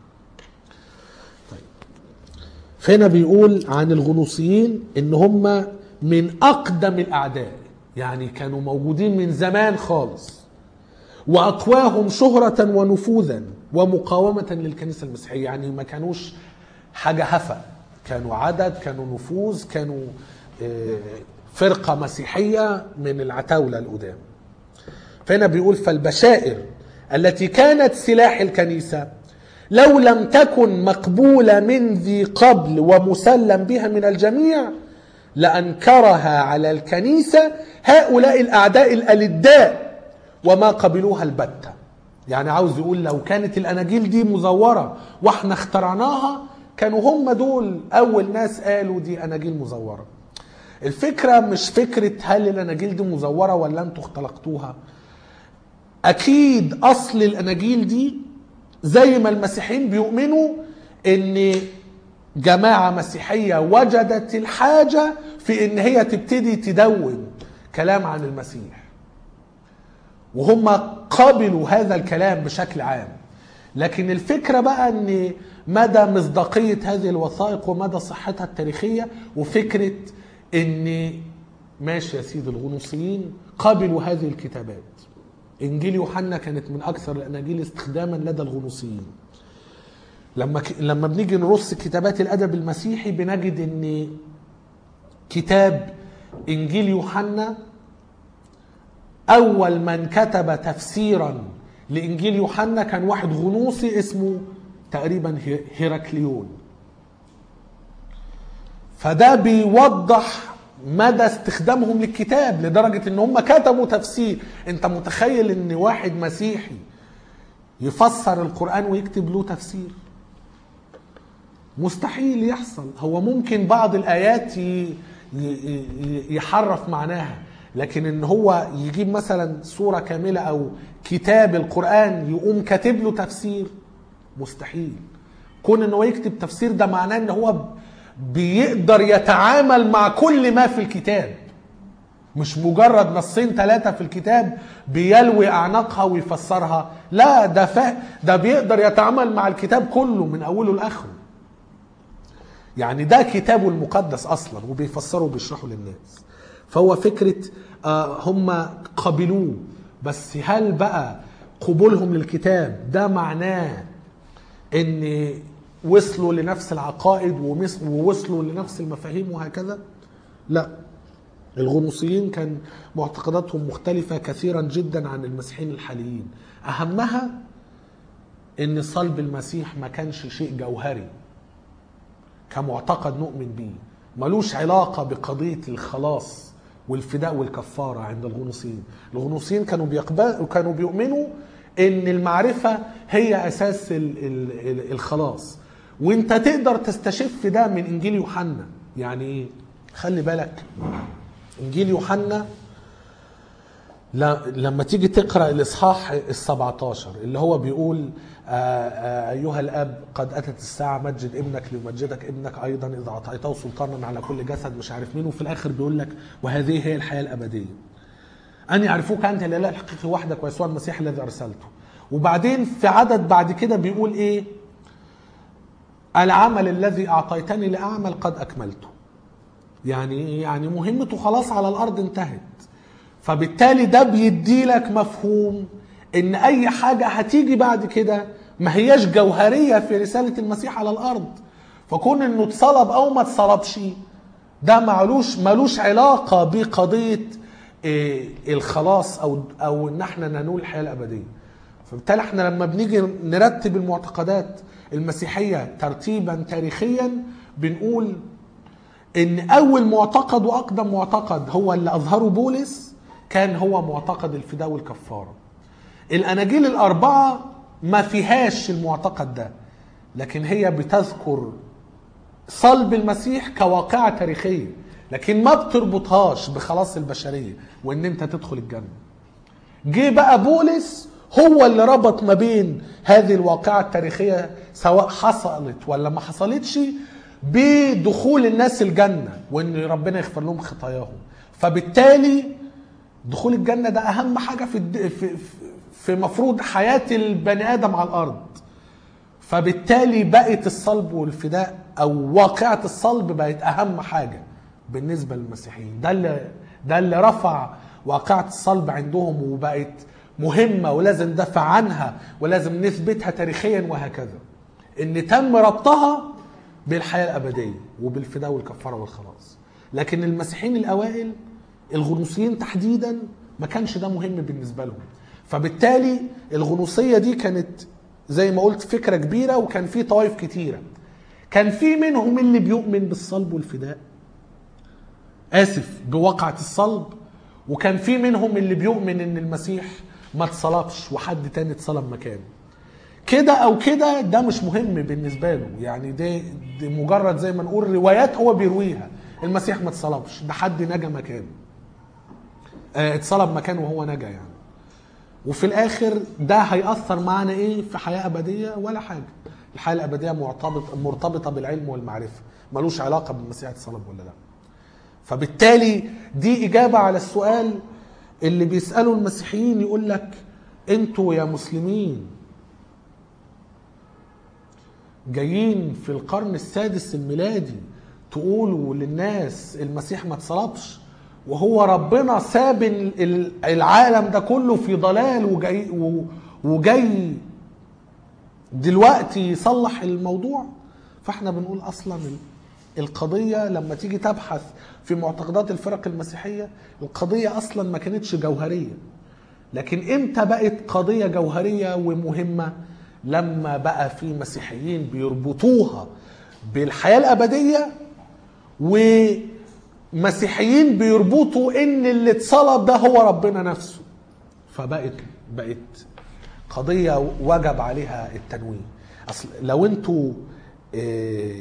طيب فهنا بيقول عن الغنوصيين ان هم من اقدم الاعداء يعني كانوا موجودين من زمان خالص واقواهم شهرة ونفوذا ومقاومة للكنيسة المسيحية يعني ما كانوش حاجة هفا كانوا عدد كانوا نفوذ كانوا آه، فرقة مسيحية من العتاولة القدام فهنا بيقول فالبشائر التي كانت سلاح الكنيسة لو لم تكن مقبولة من ذي قبل ومسلم بها من الجميع لأنكرها على الكنيسة هؤلاء الأعداء الألداء وما قبلوها البتة يعني عاوز يقول لو كانت الأناجيل دي مزورة واحنا اخترعناها كانوا هم دول أول ناس قالوا دي أناجيل مزورة الفكرة مش فكرة هل الأناجيل دي مزورة ولا أنتوا اختلقتوها أكيد أصل الأناجيل دي زي ما المسيحيين بيؤمنوا ان جماعة مسيحية وجدت الحاجة في ان هي تبتدي تدون كلام عن المسيح وهم قبلوا هذا الكلام بشكل عام لكن الفكرة بقى ان مدى مصداقية هذه الوثائق ومدى صحتها التاريخية وفكرة ان ماشي يا سيدي الغنوصيين قبلوا هذه الكتابات انجيل يوحنا كانت من اكثر الاناجيل استخداما لدى الغنوصيين لما ك... لما بنيجي نرص كتابات الادب المسيحي بنجد ان كتاب انجيل يوحنا اول من كتب تفسيرا لانجيل يوحنا كان واحد غنوصي اسمه تقريبا هي- هيراكليون فده بيوضح مدى استخدامهم للكتاب لدرجة ان هم كتبوا تفسير انت متخيل ان واحد مسيحي يفسر القرآن ويكتب له تفسير مستحيل يحصل هو ممكن بعض الآيات ي- ي- ي- يحرف معناها لكن ان هو يجيب مثلا سورة كاملة او كتاب القرآن يقوم كاتب له تفسير مستحيل كون ان هو يكتب تفسير ده معناه ان هو بيقدر يتعامل مع كل ما في الكتاب مش مجرد نصين ثلاثة في الكتاب بيلوي أعناقها ويفسرها لا ده فا ده بيقدر يتعامل مع الكتاب كله من أوله لآخره يعني ده كتابه المقدس أصلا وبيفسره وبيشرحه للناس فهو فكرة آه هم قبلوه بس هل بقى قبولهم للكتاب ده معناه ان وصلوا لنفس العقائد ومس- ووصلوا لنفس المفاهيم وهكذا لا الغنوصيين كان معتقداتهم مختلفة كثيرا جدا عن المسيحيين الحاليين أهمها إن صلب المسيح ما كانش شيء جوهري كمعتقد نؤمن به ملوش علاقة بقضية الخلاص والفداء والكفارة عند الغنوصيين الغنوصيين كانوا بيقبل كانوا بيؤمنوا ان المعرفة هي اساس ال ال ال الخلاص وانت تقدر تستشف ده من انجيل يوحنا يعني ايه خلي بالك انجيل يوحنا ل- لما تيجي تقرا الاصحاح ال 17 اللي هو بيقول آه، آه، ايها الاب قد اتت الساعه مجد ابنك ليمجدك ابنك ايضا اذا اعطيته سلطانا على كل جسد مش عارف مين وفي الاخر بيقول لك وهذه هي الحياه الابديه ان يعرفوك انت الاله الحقيقي وحدك ويسوع المسيح الذي ارسلته وبعدين في عدد بعد كده بيقول ايه العمل الذي اعطيتني لاعمل قد اكملته يعني يعني مهمته خلاص على الارض انتهت فبالتالي ده بيدي لك مفهوم ان اي حاجه هتيجي بعد كده ما هياش جوهريه في رساله المسيح على الارض فكون انه اتصلب او ما اتصلبش ده معلوش ملوش علاقه بقضيه إيه، الخلاص او او ان احنا ننول الحياه الابديه فبالتالي احنا لما بنيجي نرتب المعتقدات المسيحيه ترتيبا تاريخيا بنقول ان اول معتقد واقدم معتقد هو اللي اظهره بولس كان هو معتقد الفداء والكفاره الاناجيل الاربعه ما فيهاش المعتقد ده لكن هي بتذكر صلب المسيح كواقعة تاريخية لكن ما بتربطهاش بخلاص البشرية وان انت تدخل الجنة جه بقى بولس هو اللي ربط ما بين هذه الواقعة التاريخية سواء حصلت ولا ما حصلتش بدخول الناس الجنة وان ربنا يغفر لهم خطاياهم فبالتالي دخول الجنة ده أهم حاجة في الد... في في مفروض حياة البني آدم على الأرض فبالتالي بقت الصلب والفداء أو واقعة الصلب بقت أهم حاجة بالنسبة للمسيحيين ده اللي ده اللي رفع واقعة الصلب عندهم وبقت مهمة ولازم ندافع عنها ولازم نثبتها تاريخيا وهكذا ان تم ربطها بالحياة الأبدية وبالفداء والكفارة والخلاص لكن المسيحيين الأوائل الغنوصيين تحديدا ما كانش ده مهم بالنسبة لهم فبالتالي الغنوصية دي كانت زي ما قلت فكرة كبيرة وكان في طوائف كتيرة كان في منهم اللي بيؤمن بالصلب والفداء آسف بواقعة الصلب وكان في منهم اللي بيؤمن ان المسيح ما اتصلبش وحد تاني اتصلب مكانه كده او كده ده مش مهم بالنسبه له يعني ده, ده مجرد زي ما نقول روايات هو بيرويها المسيح ما اتصلبش ده حد نجا مكانه آه، اتصلب مكانه وهو نجا يعني وفي الاخر ده هيأثر معنا ايه في حياه ابديه ولا حاجه الحياه الابديه مرتبط مرتبطه بالعلم والمعرفه ملوش علاقه بالمسيح اتصلب ولا لا فبالتالي دي اجابه على السؤال اللي بيساله المسيحيين يقول لك انتوا يا مسلمين جايين في القرن السادس الميلادي تقولوا للناس المسيح ما اتصلبش وهو ربنا ساب ال- ال- العالم ده كله في ضلال وجاي و- وجاي دلوقتي يصلح الموضوع فاحنا بنقول اصلا ال- القضية لما تيجي تبحث في معتقدات الفرق المسيحية القضية أصلا ما كانتش جوهرية لكن امتى بقت قضية جوهرية ومهمة لما بقى في مسيحيين بيربطوها بالحياة الأبدية ومسيحيين بيربطوا ان اللي اتصلب ده هو ربنا نفسه فبقت بقت قضية وجب عليها التنويه اصل لو انتوا آه،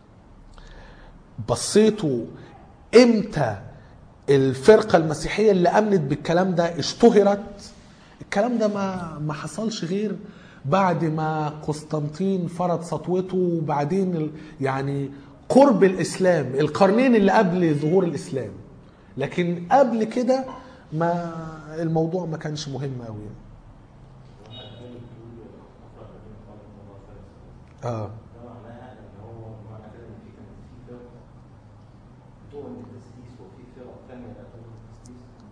بصيتوا امتى الفرقة المسيحية اللي امنت بالكلام ده اشتهرت الكلام ده ما ما حصلش غير بعد ما قسطنطين فرض سطوته وبعدين ال- يعني قرب الاسلام القرنين اللي قبل ظهور الاسلام لكن قبل كده ما الموضوع ما كانش مهم قوي اه ده معناها ان هو معنى كده ان في كان في فرق بتؤمن بالتسليس وفي فرق ثانيه لا تؤمن بالتسليس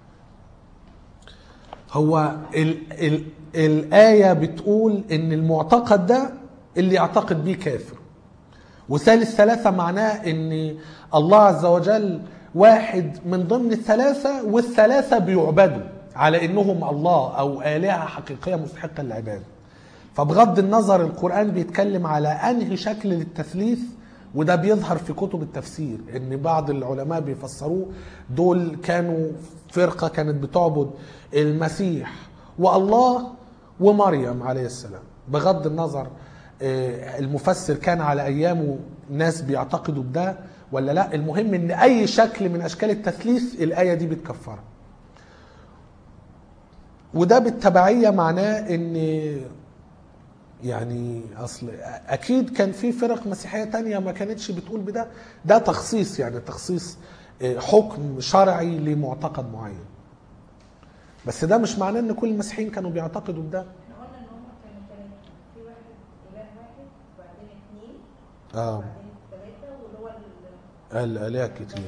هو ال ال الآية بتقول إن المعتقد ده اللي يعتقد بيه كافر وثالث ثلاثة معناه إن الله عز وجل واحد من ضمن الثلاثة والثلاثة بيعبدوا على إنهم الله أو آلهة حقيقية مستحقة للعبادة فبغض النظر القرآن بيتكلم على أنهي شكل للتثليث وده بيظهر في كتب التفسير ان بعض العلماء بيفسروه دول كانوا فرقه كانت بتعبد المسيح والله ومريم عليه السلام بغض النظر آه، المفسر كان على ايامه ناس بيعتقدوا بده ولا لا المهم ان اي شكل من اشكال التثليث الايه دي بتكفرها وده بالتبعيه معناه ان يعني اصل اكيد كان في فرق مسيحيه تانية ما كانتش بتقول بده ده تخصيص يعني تخصيص آه، حكم شرعي لمعتقد معين بس ده مش معناه ان كل المسيحيين كانوا بيعتقدوا بده احنا قلنا ان هم كانوا ثلاثة في واحد اله واحد وبعدين اثنين اه وبعدين ثلاثة واللي هو ال- الالهه كتير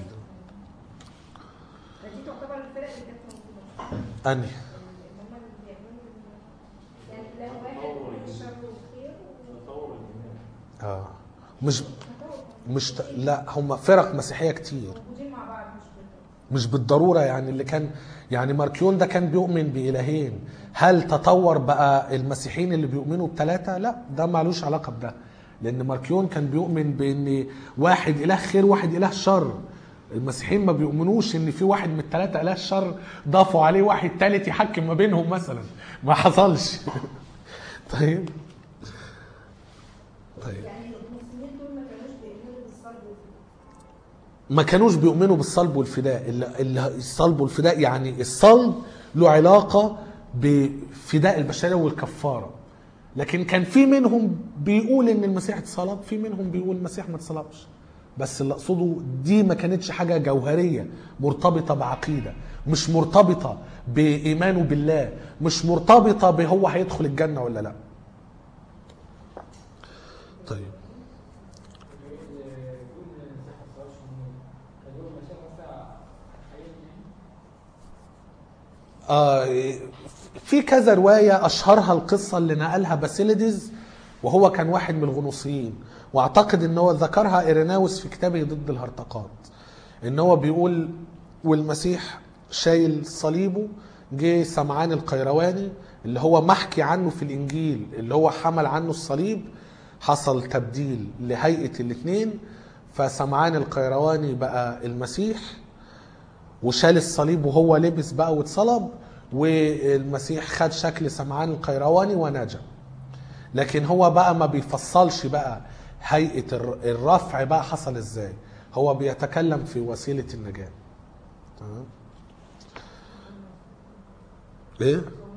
فدي تعتبر الفرق اللي كانت موجودة انهي اللي هم اللي بيعملوا ال- يعني اله واحد والشر والخير و- تطور الايمان اه مش مش ت- لا هم فرق مسيحيه كتير موجودين مع بعض مش بالضبط مش بالضروره يعني اللي كان يعني ماركيون ده كان بيؤمن بإلهين هل تطور بقى المسيحيين اللي بيؤمنوا بثلاثة لا ده معلوش علاقة بده لأن ماركيون كان بيؤمن بأن واحد إله خير واحد إله شر المسيحيين ما بيؤمنوش ان في واحد من الثلاثه اله الشر ضافوا عليه واحد ثالث يحكم ما بينهم مثلا ما حصلش طيب طيب يعني المسلمين دول ما كانوش بيؤمنوا بالصلب والفداء. ما كانوش بيؤمنوا بالصلب والفداء ال- ال- الصلب والفداء يعني الصلب له علاقة بفداء البشرية والكفارة لكن كان في منهم بيقول ان المسيح اتصلب في منهم بيقول المسيح ما اتصلبش بس اللي اقصده دي ما كانتش حاجة جوهرية مرتبطة بعقيدة مش مرتبطة بإيمانه بالله مش مرتبطة بهو هيدخل الجنة ولا لا طيب اللي يقول ان المسيح ما اتصلبش منين؟ كان يقول المسيح مثلا حقيقي آه، في كذا رواية أشهرها القصة اللي نقلها باسيليدز وهو كان واحد من الغنوصيين واعتقد ان هو ذكرها ايريناوس في كتابه ضد الهرطقات ان هو بيقول والمسيح شايل صليبه جه سمعان القيرواني اللي هو محكي عنه في الانجيل اللي هو حمل عنه الصليب حصل تبديل لهيئه الاثنين فسمعان القيرواني بقى المسيح وشال الصليب وهو لبس بقى واتصلب والمسيح خد شكل سمعان القيرواني ونجا لكن هو بقى ما بيفصلش بقى هيئة الر- الرفع بقى حصل ازاي هو بيتكلم في وسيلة النجاة تمام ايه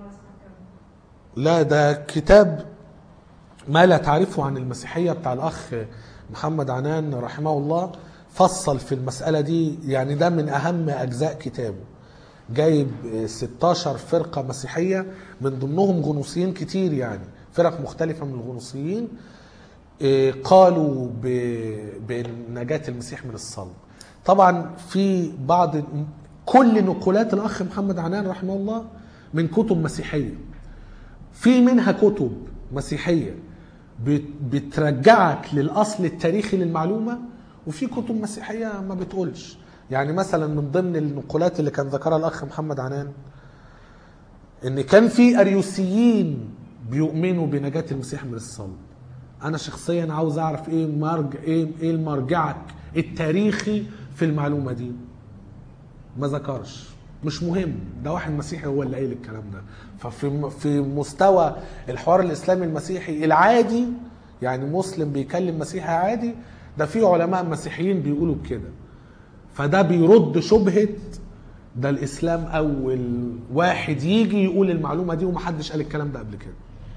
لا ده كتاب ما لا تعرفه عن المسيحية بتاع الأخ محمد عنان رحمه الله فصل في المسألة دي يعني ده من أهم أجزاء كتابه جايب 16 فرقة مسيحية من ضمنهم غنوصيين كتير يعني فرق مختلفة من الغنوصيين إيه، قالوا ب- بنجاة المسيح من الصلب طبعا في بعض كل نقولات الأخ محمد عنان رحمه الله من كتب مسيحية في منها كتب مسيحية بت- بترجعك للأصل التاريخي للمعلومة وفي كتب مسيحيه ما بتقولش يعني مثلا من ضمن النقولات اللي كان ذكرها الاخ محمد عنان ان كان في اريوسيين بيؤمنوا بنجاه المسيح من الصلب انا شخصيا عاوز اعرف ايه مرجع ايه ايه المرجعك التاريخي في المعلومه دي ما ذكرش مش مهم ده واحد مسيحي هو اللي قايل الكلام ده ففي في مستوى الحوار الاسلامي المسيحي العادي يعني مسلم بيكلم مسيحي عادي ده في علماء مسيحيين بيقولوا بكده فده بيرد شبهه ده الاسلام اول واحد يجي يقول المعلومه دي ومحدش قال الكلام ده قبل كده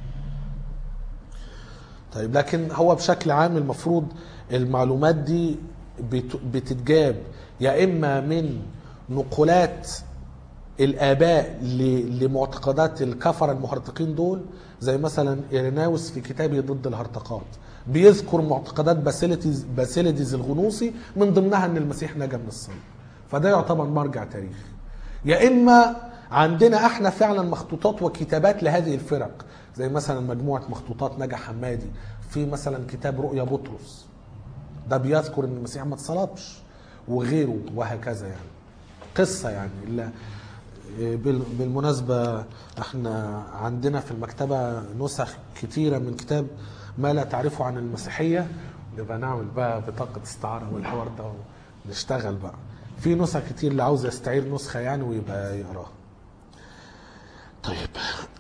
طيب لكن هو بشكل عام المفروض المعلومات دي بت- بتتجاب يا اما من نقولات الاباء ل- لمعتقدات الكفره المهرطقين دول زي مثلا ايريناوس في كتابه ضد الهرطقات بيذكر معتقدات باسيليديز باسيليديز الغنوصي من ضمنها ان المسيح نجا من الصلب فده يعتبر مرجع تاريخي يا اما عندنا احنا فعلا مخطوطات وكتابات لهذه الفرق زي مثلا مجموعه مخطوطات نجا حمادي في مثلا كتاب رؤيا بطرس ده بيذكر ان المسيح ما اتصلبش وغيره وهكذا يعني قصه يعني لا بال- بالمناسبة احنا عندنا في المكتبة نسخ كتيرة من كتاب ما لا تعرفه عن المسيحية نبقى نعمل بقى بطاقة استعارة والحوار ده ونشتغل بقى في نسخ كتير اللي عاوز يستعير نسخة يعني ويبقى يقراها طيب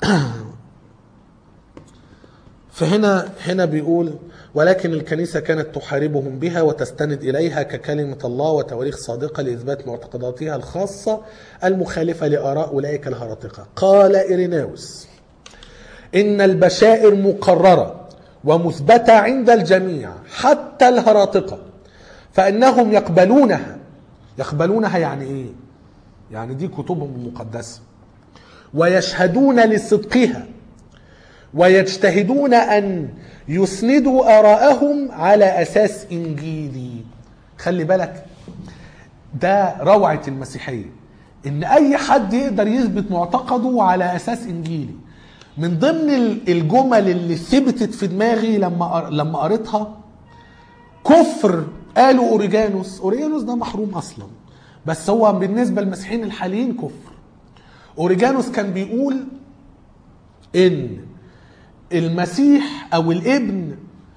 فهنا هنا بيقول ولكن الكنيسة كانت تحاربهم بها وتستند إليها ككلمة الله وتواريخ صادقة لإثبات معتقداتها الخاصة المخالفة لآراء أولئك الهرطقة قال إيريناوس إن البشائر مقررة ومثبتة عند الجميع حتى الهراطقة فإنهم يقبلونها يقبلونها يعني إيه؟ يعني دي كتبهم المقدسة ويشهدون لصدقها ويجتهدون ان يسندوا ارائهم على اساس انجيلي خلي بالك ده روعه المسيحيه ان اي حد يقدر يثبت معتقده على اساس انجيلي من ضمن ال- الجمل اللي ثبتت في دماغي لما قر- لما قريتها كفر قالوا اوريجانوس اوريجانوس ده محروم اصلا بس هو بالنسبه للمسيحيين الحاليين كفر اوريجانوس كان بيقول ان المسيح او الابن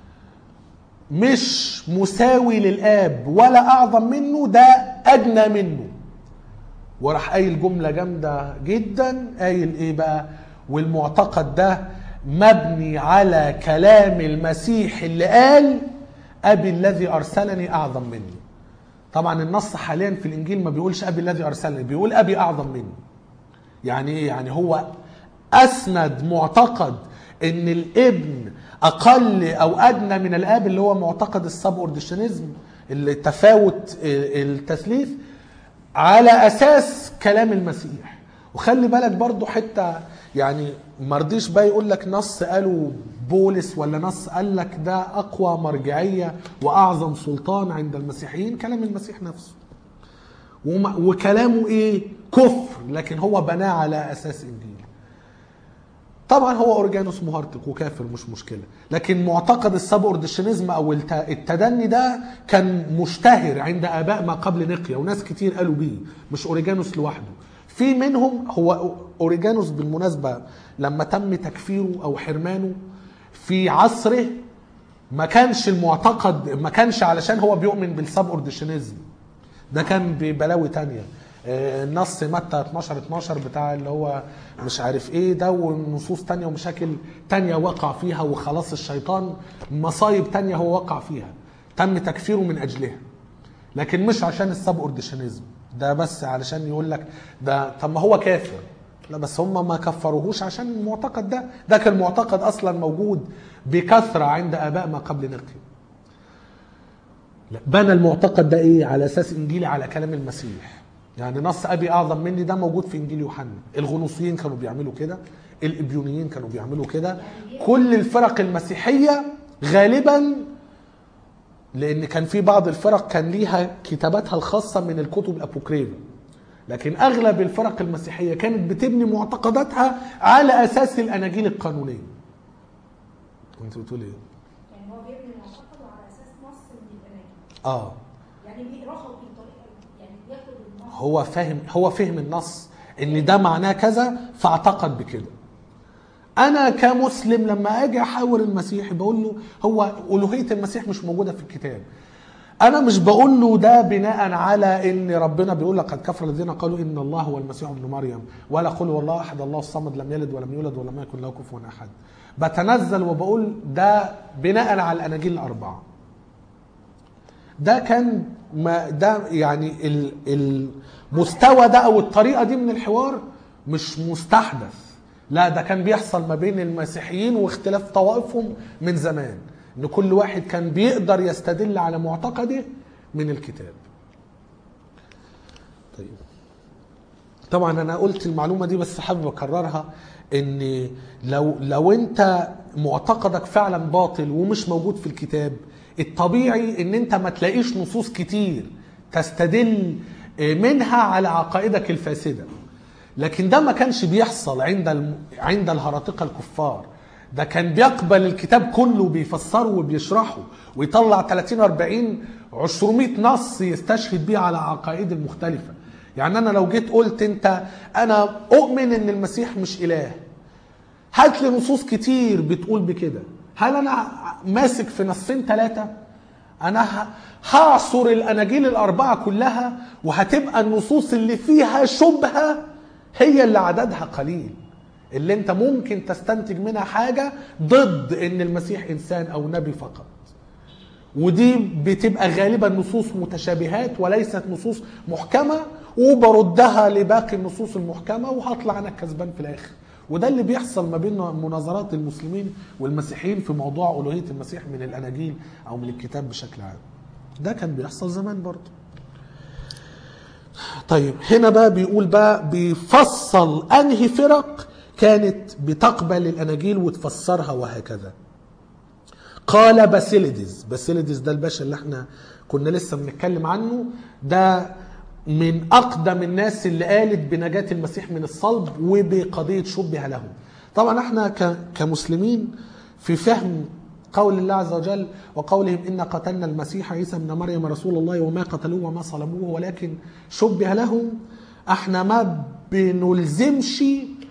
مش مساوي للاب ولا اعظم منه ده ادنى منه وراح قايل جمله جامده جدا قايل ايه بقى والمعتقد ده مبني على كلام المسيح اللي قال ابي الذي ارسلني اعظم مني طبعا النص حاليا في الانجيل ما بيقولش ابي الذي ارسلني بيقول ابي اعظم مني يعني ايه يعني هو اسند معتقد ان الابن اقل او ادنى من الاب اللي هو معتقد السبورديشنزم اللي تفاوت التثليث على اساس كلام المسيح وخلي بالك برضو حته يعني ما رضيش بقى يقول لك نص قاله بولس ولا نص قال لك ده اقوى مرجعيه واعظم سلطان عند المسيحيين كلام المسيح نفسه وما- وكلامه ايه كفر لكن هو بناه على اساس انجيل طبعا هو اورجانوس مهرطق وكافر مش مشكله لكن معتقد السبورديشنزم او الت- التدني ده كان مشتهر عند اباء ما قبل نقيا وناس كتير قالوا بيه مش اوريجانوس لوحده في منهم هو اوريجانوس بالمناسبه لما تم تكفيره او حرمانه في عصره ما كانش المعتقد ما كانش علشان هو بيؤمن بالسبورديشنزم ده كان ببلاوي تانية آه، النص متى 12 12 بتاع اللي هو مش عارف ايه ده ونصوص تانية ومشاكل تانية وقع فيها وخلاص الشيطان مصايب تانية هو وقع فيها تم تكفيره من اجلها لكن مش عشان السب اورديشنزم ده بس علشان يقول لك ده طب ما هو كافر لا بس هم ما كفروهوش عشان المعتقد ده ده كان معتقد اصلا موجود بكثره عند اباء ما قبل نقي لا، بنى المعتقد ده ايه على اساس انجيلي على كلام المسيح يعني نص ابي اعظم مني ده موجود في انجيل يوحنا الغنوصيين كانوا بيعملوا كده الابيونيين كانوا بيعملوا كده كل الفرق المسيحيه غالبا لان كان في بعض الفرق كان ليها كتاباتها الخاصه من الكتب الابوكريفه لكن اغلب الفرق المسيحيه كانت بتبني معتقداتها على اساس الاناجيل القانونيه كنت بتقول ايه يعني هو بيبني معتقده على اساس نص من الاناجيل اه يعني بيقراها بطريقه يعني بياخد النص هو فاهم هو فهم النص ان ده معناه كذا فاعتقد بكده انا كمسلم لما اجي احاور المسيح بقول له هو الوهيه المسيح مش موجوده في الكتاب انا مش بقول له ده بناء على ان ربنا بيقول لقد كفر الذين قالوا ان الله هو المسيح ابن مريم ولا قل والله احد الله الصمد لم يلد ولم يولد ولم يكن له كفوا احد بتنزل وبقول ده بناء على الاناجيل الاربعه ده كان ما ده يعني ال- المستوى ده او الطريقه دي من الحوار مش مستحدث لا ده كان بيحصل ما بين المسيحيين واختلاف طوائفهم من زمان ان كل واحد كان بيقدر يستدل على معتقده من الكتاب طيب طبعا انا قلت المعلومه دي بس حابب اكررها ان لو لو انت معتقدك فعلا باطل ومش موجود في الكتاب الطبيعي ان انت ما تلاقيش نصوص كتير تستدل منها على عقائدك الفاسده لكن ده ما كانش بيحصل عند الم... عند الهرطقه الكفار ده كان بيقبل الكتاب كله بيفسره وبيشرحه ويطلع 30 40 200 نص يستشهد بيه على عقائد المختلفه يعني انا لو جيت قلت انت انا اؤمن ان المسيح مش اله هات لي نصوص كتير بتقول بكده هل انا ماسك في نصين ثلاثه انا ه- هعصر الاناجيل الاربعه كلها وهتبقى النصوص اللي فيها شبهه هي اللي عددها قليل اللي انت ممكن تستنتج منها حاجه ضد ان المسيح انسان او نبي فقط ودي بتبقى غالبا نصوص متشابهات وليست نصوص محكمه وبردها لباقي النصوص المحكمه وهطلع انا كسبان في الاخر وده اللي بيحصل ما بين مناظرات المسلمين والمسيحيين في موضوع الوهيه المسيح من الاناجيل او من الكتاب بشكل عام ده كان بيحصل زمان برضه طيب هنا بقى بيقول بقى بيفصل انهي فرق كانت بتقبل الاناجيل وتفسرها وهكذا قال باسيليدس باسيليدس ده الباشا اللي احنا كنا لسه بنتكلم عنه ده من اقدم الناس اللي قالت بنجاة المسيح من الصلب وبقضية شبه له طبعا احنا ك- كمسلمين في فهم قول الله عز وجل وقولهم إن قتلنا المسيح عيسى ابن مريم رسول الله وما قتلوه وما صلبوه ولكن شبه لهم احنا ما بنلزمش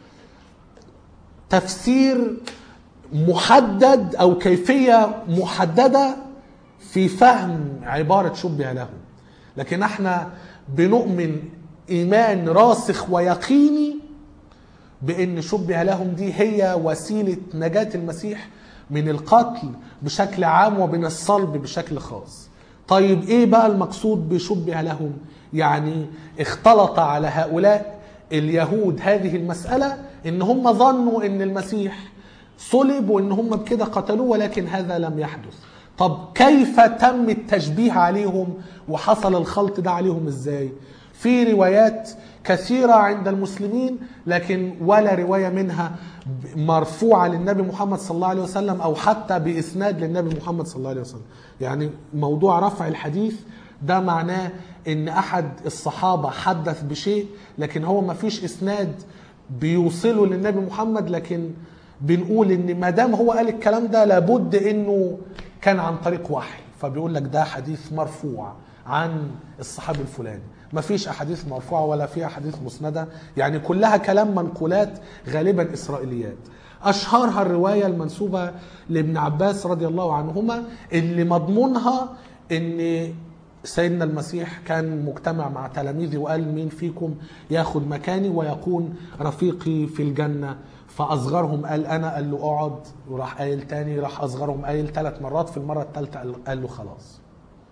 تفسير محدد او كيفيه محدده في فهم عباره شبه له لكن احنا بنؤمن ايمان راسخ ويقيني بان شبه لهم دي هي وسيله نجاه المسيح من القتل بشكل عام ومن الصلب بشكل خاص طيب ايه بقى المقصود بشبه لهم يعني اختلط على هؤلاء اليهود هذه المساله ان هم ظنوا ان المسيح صلب وان هم بكده قتلوه ولكن هذا لم يحدث طب كيف تم التشبيه عليهم وحصل الخلط ده عليهم ازاي في روايات كثيرة عند المسلمين لكن ولا رواية منها مرفوعة للنبي محمد صلى الله عليه وسلم أو حتى بإسناد للنبي محمد صلى الله عليه وسلم يعني موضوع رفع الحديث ده معناه ان احد الصحابة حدث بشيء لكن هو ما فيش اسناد بيوصله للنبي محمد لكن بنقول ان ما دام هو قال الكلام ده لابد انه كان عن طريق وحي فبيقول لك ده حديث مرفوع عن الصحابي الفلاني ما فيش احاديث مرفوعه ولا في احاديث مسنده يعني كلها كلام منقولات غالبا اسرائيليات اشهرها الروايه المنسوبه لابن عباس رضي الله عنهما اللي مضمونها ان سيدنا المسيح كان مجتمع مع تلاميذه وقال مين فيكم ياخد مكاني ويكون رفيقي في الجنه فاصغرهم قال انا قال له اقعد وراح قايل تاني راح اصغرهم قايل ثلاث مرات في المره الثالثه قال- قال له خلاص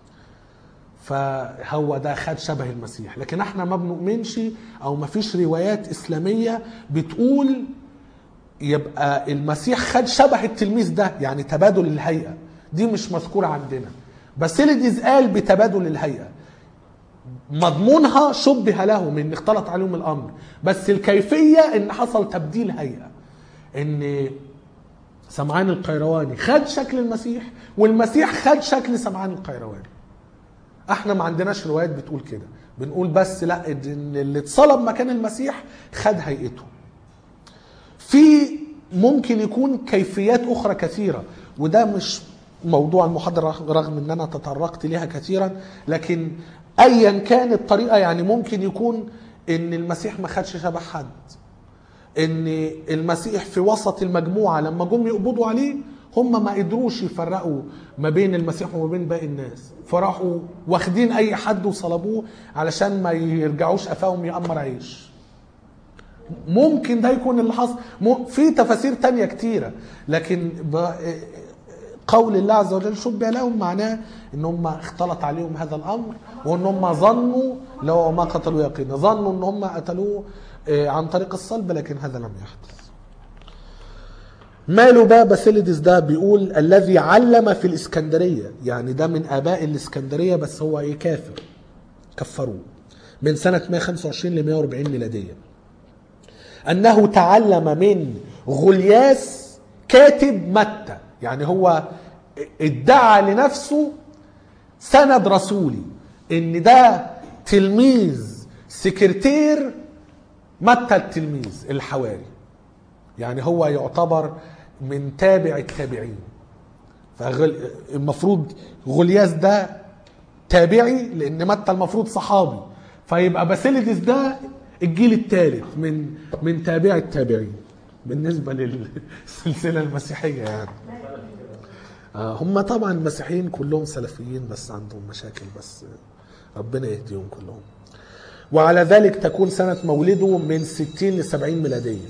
فهو ده خد شبه المسيح لكن احنا ما بنؤمنش او ما فيش روايات اسلاميه بتقول يبقى المسيح خد شبه التلميذ ده يعني تبادل الهيئه دي مش مذكوره عندنا باسيليديز قال بتبادل الهيئه مضمونها شبه لهم ان اختلط عليهم الامر بس الكيفيه ان حصل تبديل هيئه ان سمعان القيرواني خد شكل المسيح والمسيح خد شكل سمعان القيرواني احنا ما عندناش روايات بتقول كده بنقول بس لا ان اللي اتصلب مكان المسيح خد هيئته في ممكن يكون كيفيات اخرى كثيره وده مش موضوع المحاضرة رغم ان انا تطرقت لها كثيرا لكن ايا كانت الطريقة يعني ممكن يكون ان المسيح ما خدش شبه حد ان المسيح في وسط المجموعة لما جم يقبضوا عليه هم ما قدروش يفرقوا ما بين المسيح وما بين باقي الناس فراحوا واخدين اي حد وصلبوه علشان ما يرجعوش قفاهم يأمر عيش ممكن ده يكون اللي حصل م- في تفاسير تانية كتيرة لكن ب- قول الله عز وجل شبه لهم معناه ان هم اختلط عليهم هذا الامر وان هم ظنوا لو ما قتلوا يقينا ظنوا ان هم قتلوه آه، عن طريق الصلب لكن هذا لم يحدث ماله بقى باسيليدس ده بيقول الذي علم في الاسكندريه يعني ده من اباء الاسكندريه بس هو ايه كافر كفروه من سنه 125 ل 140 ميلاديه انه تعلم من غلياس كاتب متى يعني هو ادعى لنفسه سند رسولي ان ده تلميذ سكرتير متى التلميذ الحواري يعني هو يعتبر من تابع التابعين فالمفروض غلياس ده تابعي لان متى المفروض صحابي فيبقى باسيليدس ده الجيل الثالث من من تابع التابعين بالنسبه للسلسله المسيحيه يعني آه، هم طبعا المسيحيين كلهم سلفيين بس عندهم مشاكل بس ربنا يهديهم كلهم وعلى ذلك تكون سنة مولده من 60 ل 70 ميلادية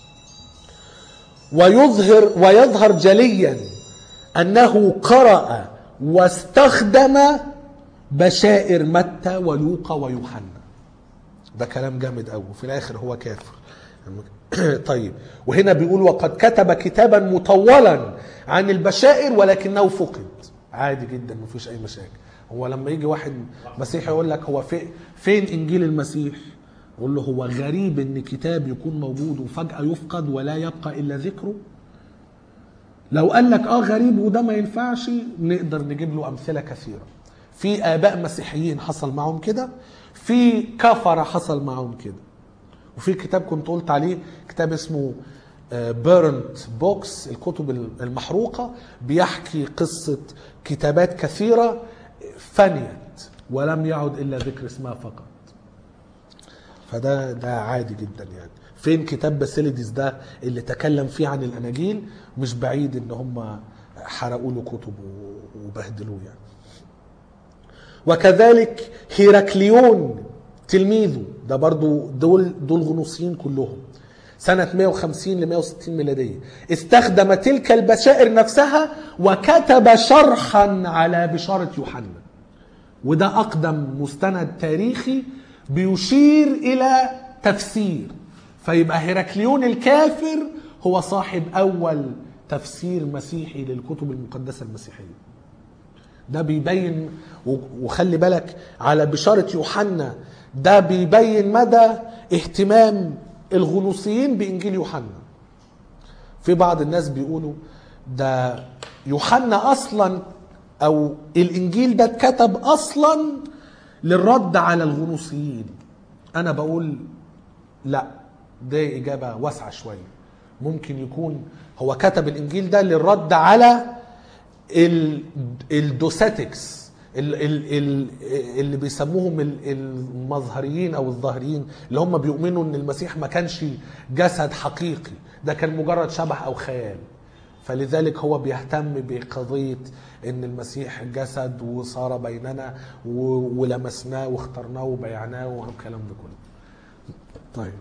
ويظهر ويظهر جليا أنه قرأ واستخدم بشائر متى ولوقا ويوحنا ده كلام جامد قوي وفي الآخر هو كافر طيب وهنا بيقول وقد كتب كتابا مطولا عن البشائر ولكنه فقد عادي جدا مفيش اي مشاكل هو لما يجي واحد مسيحي يقول لك هو في فين انجيل المسيح يقول له هو غريب ان كتاب يكون موجود وفجاه يفقد ولا يبقى الا ذكره لو قال لك اه غريب وده ما ينفعش نقدر نجيب له امثله كثيره في اباء مسيحيين حصل معهم كده في كفره حصل معهم كده وفي كتاب كنت قلت عليه كتاب اسمه بيرنت بوكس الكتب المحروقة بيحكي قصة كتابات كثيرة فنيت ولم يعد إلا ذكر اسمها فقط فده ده عادي جدا يعني فين كتاب باسيليدس ده اللي تكلم فيه عن الأناجيل مش بعيد إن هم حرقوا له كتب وبهدلوه يعني وكذلك هيراكليون تلميذه ده برضو دول دول غنوصيين كلهم سنة 150 ل 160 ميلادية استخدم تلك البشائر نفسها وكتب شرحا على بشارة يوحنا وده أقدم مستند تاريخي بيشير إلى تفسير فيبقى هيراكليون الكافر هو صاحب أول تفسير مسيحي للكتب المقدسة المسيحية ده بيبين وخلي بالك على بشارة يوحنا ده بيبين مدى اهتمام الغنوصيين بإنجيل يوحنا في بعض الناس بيقولوا ده يوحنا أصلا أو الإنجيل ده اتكتب أصلا للرد على الغنوصيين أنا بقول لا ده إجابة واسعة شوية ممكن يكون هو كتب الإنجيل ده للرد على الدوساتكس اللي بيسموهم المظهريين او الظاهريين اللي هم بيؤمنوا ان المسيح ما كانش جسد حقيقي ده كان مجرد شبه او خيال فلذلك هو بيهتم بقضية ان المسيح جسد وصار بيننا ولمسناه واخترناه وبيعناه والكلام ده كله طيب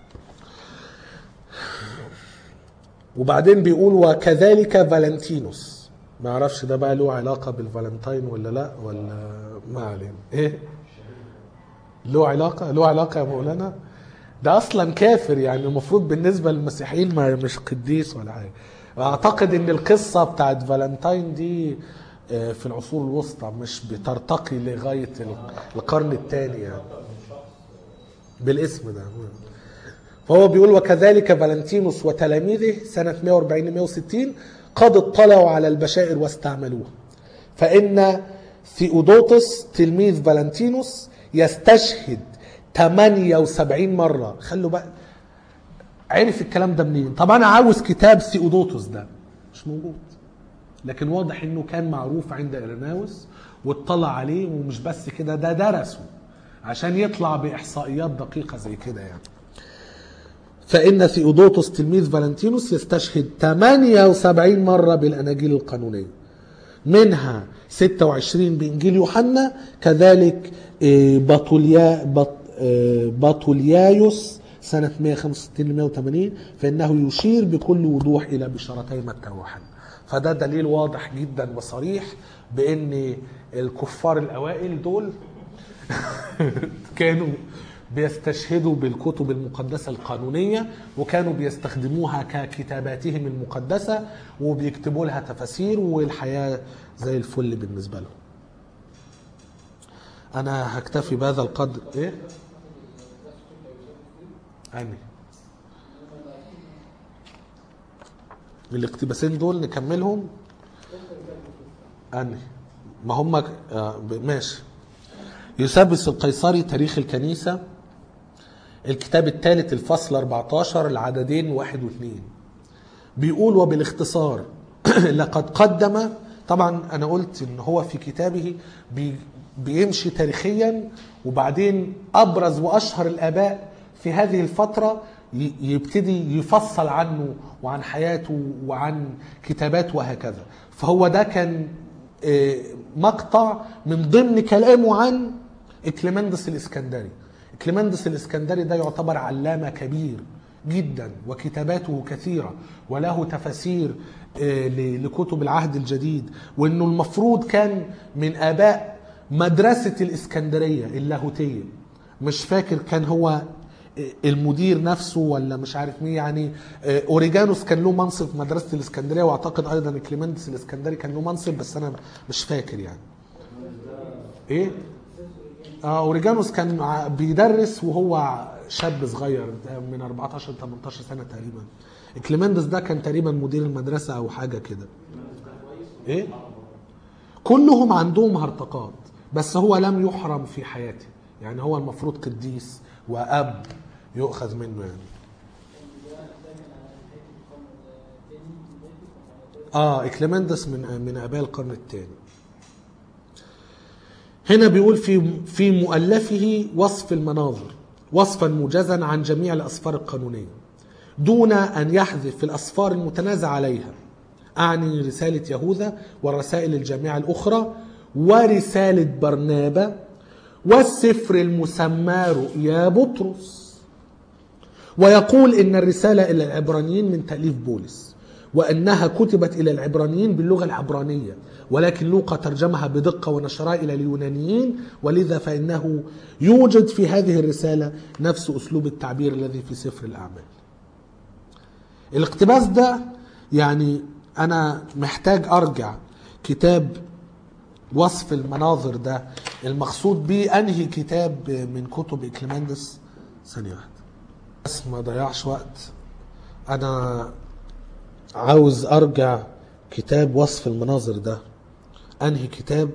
وبعدين بيقول وكذلك فالنتينوس ما اعرفش ده بقى له علاقه بالفالنتاين ولا لا ولا ما علينا ايه له علاقه له علاقه يا مولانا ده اصلا كافر يعني المفروض بالنسبه للمسيحيين ما مش قديس ولا حاجه اعتقد ان القصه بتاعت فالنتاين دي في العصور الوسطى مش بترتقي لغايه القرن الثاني يعني بالاسم ده فهو بيقول وكذلك فالنتينوس وتلاميذه سنه 140 160 قد اطلعوا على البشائر واستعملوها فإن ثيودوتس تلميذ فالنتينوس يستشهد 78 مرة خلوا بقى عرف الكلام ده منين طب أنا عاوز كتاب ثيودوتس ده مش موجود لكن واضح انه كان معروف عند إرناوس واطلع عليه ومش بس كده ده درسه عشان يطلع بإحصائيات دقيقة زي كده يعني فإن ثيودوتوس تلميذ فالنتينوس يستشهد 78 مرة بالأناجيل القانونية منها 26 بإنجيل يوحنا كذلك آه، بطوليا بط آه، بطوليايوس سنة 165 ل 180 فإنه يشير بكل وضوح إلى بشارتي متى ويوحنا فده دليل واضح جدا وصريح بأن الكفار الأوائل دول كانوا بيستشهدوا بالكتب المقدسة القانونية وكانوا بيستخدموها ككتاباتهم المقدسة وبيكتبوا لها تفاسير والحياة زي الفل بالنسبة لهم أنا هكتفي بهذا القدر إيه؟ أني الاقتباسين دول نكملهم أني ما هم آه، ب- ماشي يثبت القيصري تاريخ الكنيسة الكتاب الثالث الفصل 14 العددين واحد واثنين بيقول وبالاختصار لقد قدم طبعا انا قلت ان هو في كتابه بي بيمشي تاريخيا وبعدين ابرز واشهر الاباء في هذه الفتره ي- يبتدي يفصل عنه وعن حياته وعن كتاباته وهكذا فهو ده كان آه، مقطع من ضمن كلامه عن اكليمندس الاسكندري اكليمندس الاسكندري ده يعتبر علامه كبير جدا وكتاباته كثيره وله تفاسير آه، ل- لكتب العهد الجديد وانه المفروض كان من اباء مدرسه الاسكندريه اللاهوتيه مش فاكر كان هو المدير نفسه ولا مش عارف مين يعني آه، اوريجانوس كان له منصب في مدرسه الاسكندريه واعتقد ايضا كليمندس الاسكندري كان له منصب بس انا مش فاكر يعني ايه اه اوريجانوس كان ع- بيدرس وهو شاب صغير من 14 ل 18 سنه تقريبا كليمندس ده كان تقريبا مدير المدرسه او حاجه كده ايه كلهم عندهم هرطقات بس هو لم يحرم في حياته يعني هو المفروض قديس واب يؤخذ منه يعني اه اكليمندس من من اباء القرن الثاني هنا بيقول في في مؤلفه وصف المناظر وصفا موجزا عن جميع الاسفار القانونيه دون ان يحذف الاسفار المتنازع عليها اعني رساله يهوذا والرسائل الجامعه الاخرى ورساله برنابا والسفر المسمى رؤيا بطرس ويقول ان الرساله الى العبرانيين من تاليف بولس وانها كتبت الى العبرانيين باللغه العبرانيه ولكن لوقا ترجمها بدقه ونشرها الى اليونانيين ولذا فانه يوجد في هذه الرساله نفس اسلوب التعبير الذي في سفر الاعمال. الاقتباس ده يعني انا محتاج ارجع كتاب وصف المناظر ده المقصود بيه انهي كتاب من كتب اكليماندس ثانيه واحده بس ما ضيعش وقت انا عاوز ارجع كتاب وصف المناظر ده انهي كتاب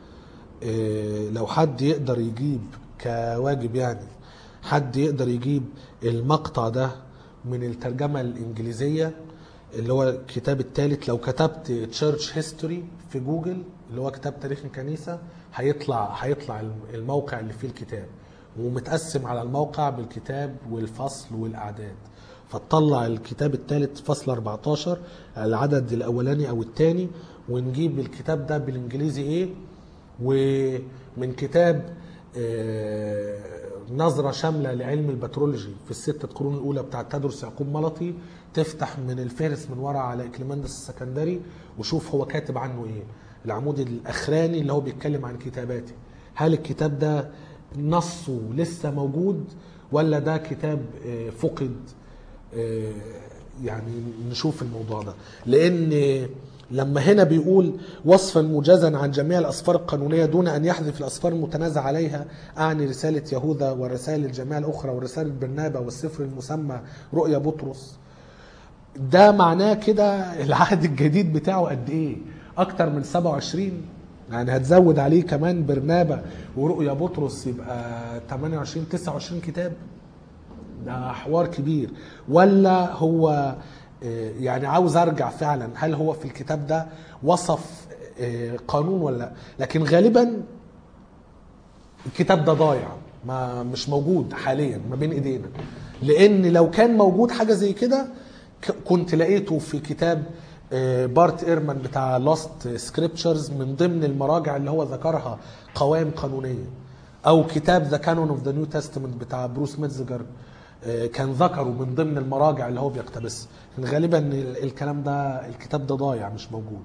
إيه لو حد يقدر يجيب كواجب يعني حد يقدر يجيب المقطع ده من الترجمة الإنجليزية اللي هو الكتاب الثالث لو كتبت تشيرش هيستوري في جوجل اللي هو كتاب تاريخ الكنيسة هيطلع هيطلع الموقع اللي فيه الكتاب ومتقسم على الموقع بالكتاب والفصل والأعداد فتطلع الكتاب الثالث فصل 14 العدد الأولاني أو الثاني ونجيب الكتاب ده بالإنجليزي إيه ومن كتاب آه، نظرة شاملة لعلم البترولوجي في الستة قرون الأولى بتاع تدرس يعقوب ملطي تفتح من الفهرس من ورا على إكليماندس السكندري وشوف هو كاتب عنه إيه العمود الأخراني اللي هو بيتكلم عن كتاباته هل الكتاب ده نصه لسه موجود ولا ده كتاب آه، فقد آه، يعني نشوف الموضوع ده لان لما هنا بيقول وصفا موجزا عن جميع الاسفار القانونيه دون ان يحذف الاسفار المتنازع عليها اعني رساله يهوذا والرسائل الجميع الاخرى ورساله برنابا والسفر المسمى رؤيا بطرس ده معناه كده العهد الجديد بتاعه قد ايه اكتر من 27 يعني هتزود عليه كمان برنابا ورؤيا بطرس يبقى 28 29 كتاب ده حوار كبير ولا هو آه، يعني عاوز ارجع فعلا هل هو في الكتاب ده وصف آه، قانون ولا لا لكن غالبا الكتاب ده ضايع ما مش موجود حاليا ما بين ايدينا لان لو كان موجود حاجه زي كده ك- كنت لقيته في كتاب آه، بارت ايرمان بتاع لاست سكريبتشرز من ضمن المراجع اللي هو ذكرها قوائم قانونيه او كتاب ذا كانون اوف ذا نيو تestament بتاع بروس ميتزجر آه، كان ذكره من ضمن المراجع اللي هو بيقتبسها غالبا ال- الكلام ده الكتاب ده ضايع مش موجود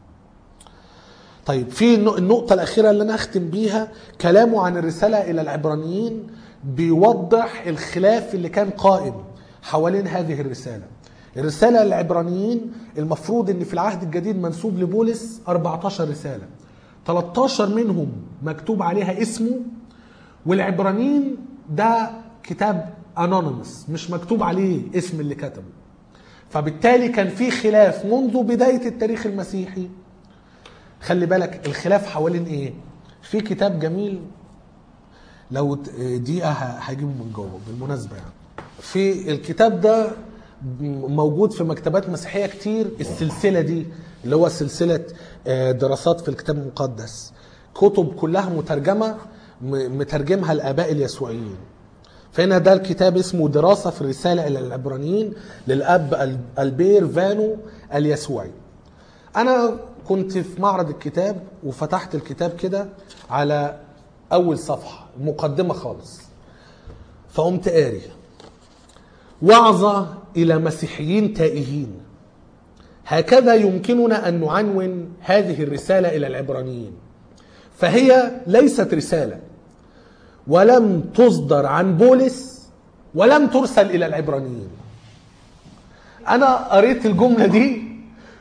طيب في النق- النقطة الأخيرة اللي أنا أختم بيها كلامه عن الرسالة إلى العبرانيين بيوضح الخلاف اللي كان قائم حوالين هذه الرسالة الرسالة للعبرانيين المفروض ان في العهد الجديد منسوب لبولس 14 رسالة 13 منهم مكتوب عليها اسمه والعبرانيين ده كتاب انونيمس مش مكتوب عليه اسم اللي كتبه فبالتالي كان في خلاف منذ بداية التاريخ المسيحي خلي بالك الخلاف حوالين ايه في كتاب جميل لو ت- دقيقة ه- هجيبه من جوه بالمناسبة يعني في الكتاب ده موجود في مكتبات مسيحية كتير السلسلة دي اللي هو سلسلة آه، دراسات في الكتاب المقدس كتب كلها مترجمة م- مترجمها الآباء اليسوعيين فهنا ده الكتاب اسمه دراسة في الرسالة إلى العبرانيين للأب ال- البير فانو اليسوعي انا كنت في معرض الكتاب وفتحت الكتاب كده على اول صفحه مقدمه خالص فقمت قاري وعظه الى مسيحيين تائهين هكذا يمكننا ان نعنون هذه الرساله الى العبرانيين فهي ليست رساله ولم تصدر عن بولس ولم ترسل الى العبرانيين انا قريت الجمله دي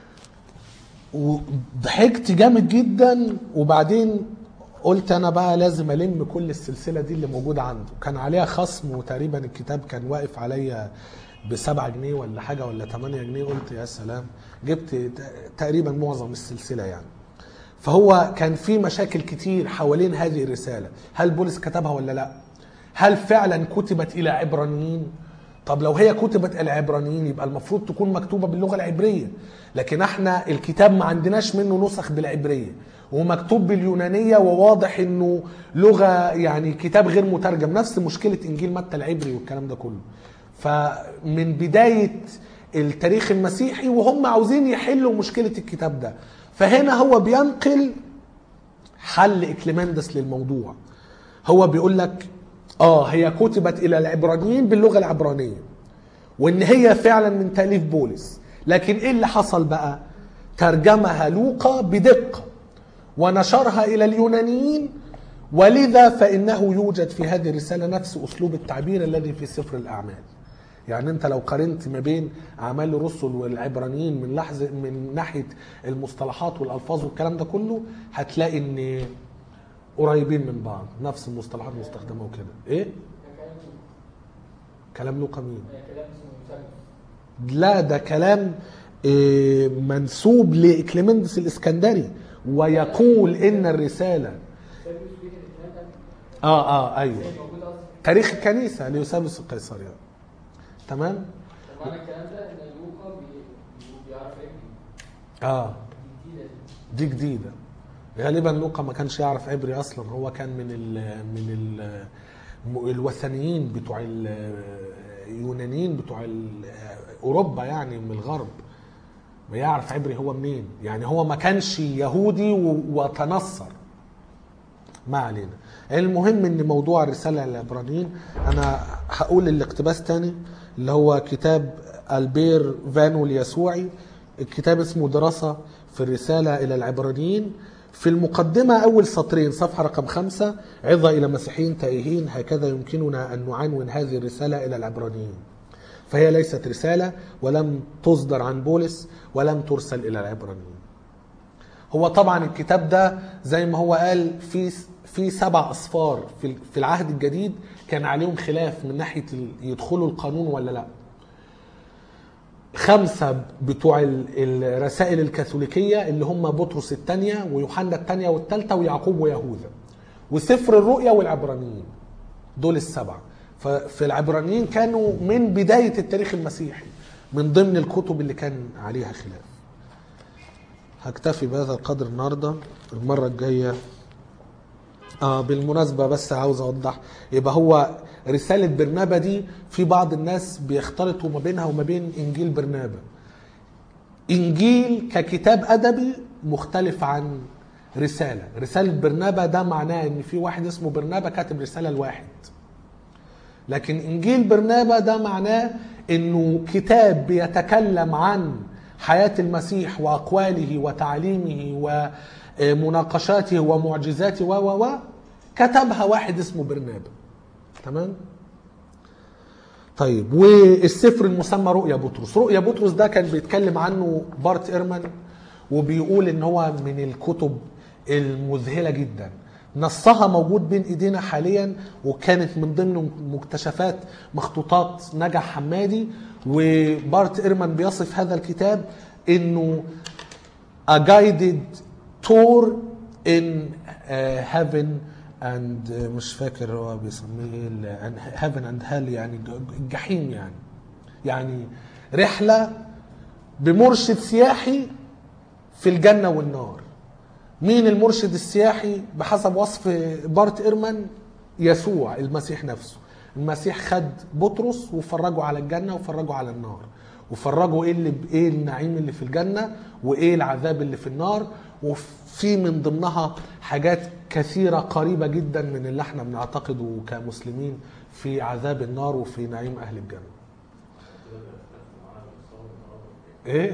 وضحكت جامد جدا وبعدين قلت انا بقى لازم الم كل السلسله دي اللي موجوده عنده كان عليها خصم وتقريبا الكتاب كان واقف عليا بسبعة جنيه ولا حاجه ولا 8 جنيه قلت يا سلام جبت ت- تقريبا معظم السلسله يعني فهو كان في مشاكل كتير حوالين هذه الرساله هل بولس كتبها ولا لا هل فعلا كتبت الى عبرانيين طب لو هي كتبت الى عبرانيين يبقى المفروض تكون مكتوبه باللغه العبريه لكن احنا الكتاب ما عندناش منه نسخ بالعبريه ومكتوب باليونانيه وواضح انه لغه يعني كتاب غير مترجم نفس مشكله انجيل متى العبري والكلام ده كله فمن بدايه التاريخ المسيحي وهم عاوزين يحلوا مشكله الكتاب ده فهنا هو بينقل حل اكليماندس للموضوع هو بيقول لك اه هي كتبت الى العبرانيين باللغه العبرانيه وان هي فعلا من تاليف بولس لكن ايه اللي حصل بقى ترجمها لوقا بدقه ونشرها الى اليونانيين ولذا فانه يوجد في هذه الرساله نفس اسلوب التعبير الذي في سفر الاعمال يعني انت لو قارنت ما بين اعمال الرسل والعبرانيين من لحظه من ناحيه المصطلحات والالفاظ والكلام ده كله هتلاقي ان قريبين من بعض نفس المصطلحات مستخدمه وكده ايه ده كلام كلام لوقا مين كلام اسمه مسلم لا ده كلام إيه، منسوب لإكليمندس الإسكندري ويقول إن الرسالة سيرفيس بيت الكلام ده آه آه أيوه موجود اصلا تاريخ الكنيسة ليوسابيوس القيصري تمام طب معنى الكلام ده ان لوقا بي- بي- بيعرف يكتب آه دي جديده دي. دي جديدة غالبا لوقا ما كانش يعرف عبري أصلا هو كان من ال من ال الوثنيين بتوع اليونانيين بتوع ال- أوروبا يعني من الغرب ما يعرف عبري هو منين يعني هو ما كانش يهودي و- وتنصر ما علينا المهم ان موضوع الرساله للعبرانيين انا هقول الاقتباس تاني اللي هو كتاب البير فانو اليسوعي الكتاب اسمه دراسه في الرساله الى العبرانيين في المقدمة أول سطرين صفحة رقم خمسة عظة إلى مسيحيين تائهين هكذا يمكننا أن نعنون هذه الرسالة إلى العبرانيين فهي ليست رسالة ولم تصدر عن بولس ولم ترسل إلى العبرانيين هو طبعا الكتاب ده زي ما هو قال في في سبع اصفار في في العهد الجديد كان عليهم خلاف من ناحيه ال- يدخلوا القانون ولا لا خمسة بتوع ال- الرسائل الكاثوليكية اللي هم بطرس الثانية ويوحنا الثانية والثالثة ويعقوب ويهوذا وسفر الرؤيا والعبرانيين دول السبعة ففي العبرانيين كانوا من بداية التاريخ المسيحي من ضمن الكتب اللي كان عليها خلاف هكتفي بهذا القدر النهارده المره الجايه اه بالمناسبه بس عاوز اوضح يبقى هو رساله برنابا دي في بعض الناس بيختلطوا ما بينها وما بين انجيل برنابا انجيل ككتاب ادبي مختلف عن رساله رساله برنابا ده معناه ان في واحد اسمه برنابا كاتب رساله لواحد لكن انجيل برنابا ده معناه انه كتاب بيتكلم عن حياه المسيح واقواله وتعليمه ومناقشاته ومعجزاته و و و كتبها واحد اسمه برنابا تمام طيب والسفر المسمى رؤيا بطرس رؤيا بطرس ده كان بيتكلم عنه بارت ايرمان وبيقول ان هو من الكتب المذهله جدا نصها موجود بين ايدينا حاليا وكانت من ضمن مكتشفات مخطوطات نجع حمادي وبارت ايرمان بيصف هذا الكتاب انه a guided tour in uh, heaven and uh, مش فاكر هو بيسميه ايه ال- and heaven and hell يعني ج- الجحيم يعني يعني رحله بمرشد سياحي في الجنه والنار مين المرشد السياحي بحسب وصف بارت ايرمان يسوع المسيح نفسه المسيح خد بطرس وفرجه على الجنه وفرجه على النار وفرجه ايه اللي ايه النعيم اللي في الجنه وايه العذاب اللي في النار وفي من ضمنها حاجات كثيره قريبه جدا من اللي احنا بنعتقده كمسلمين في عذاب النار وفي نعيم اهل الجنه ايه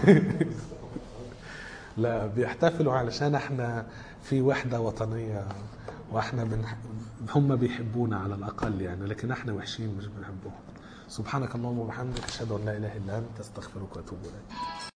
لا بيحتفلوا علشان احنا في وحده وطنيه واحنا من هم بيحبونا على الاقل يعني لكن احنا وحشين مش بنحبهم سبحانك اللهم وبحمدك اشهد ان لا اله الا انت استغفرك واتوب اليك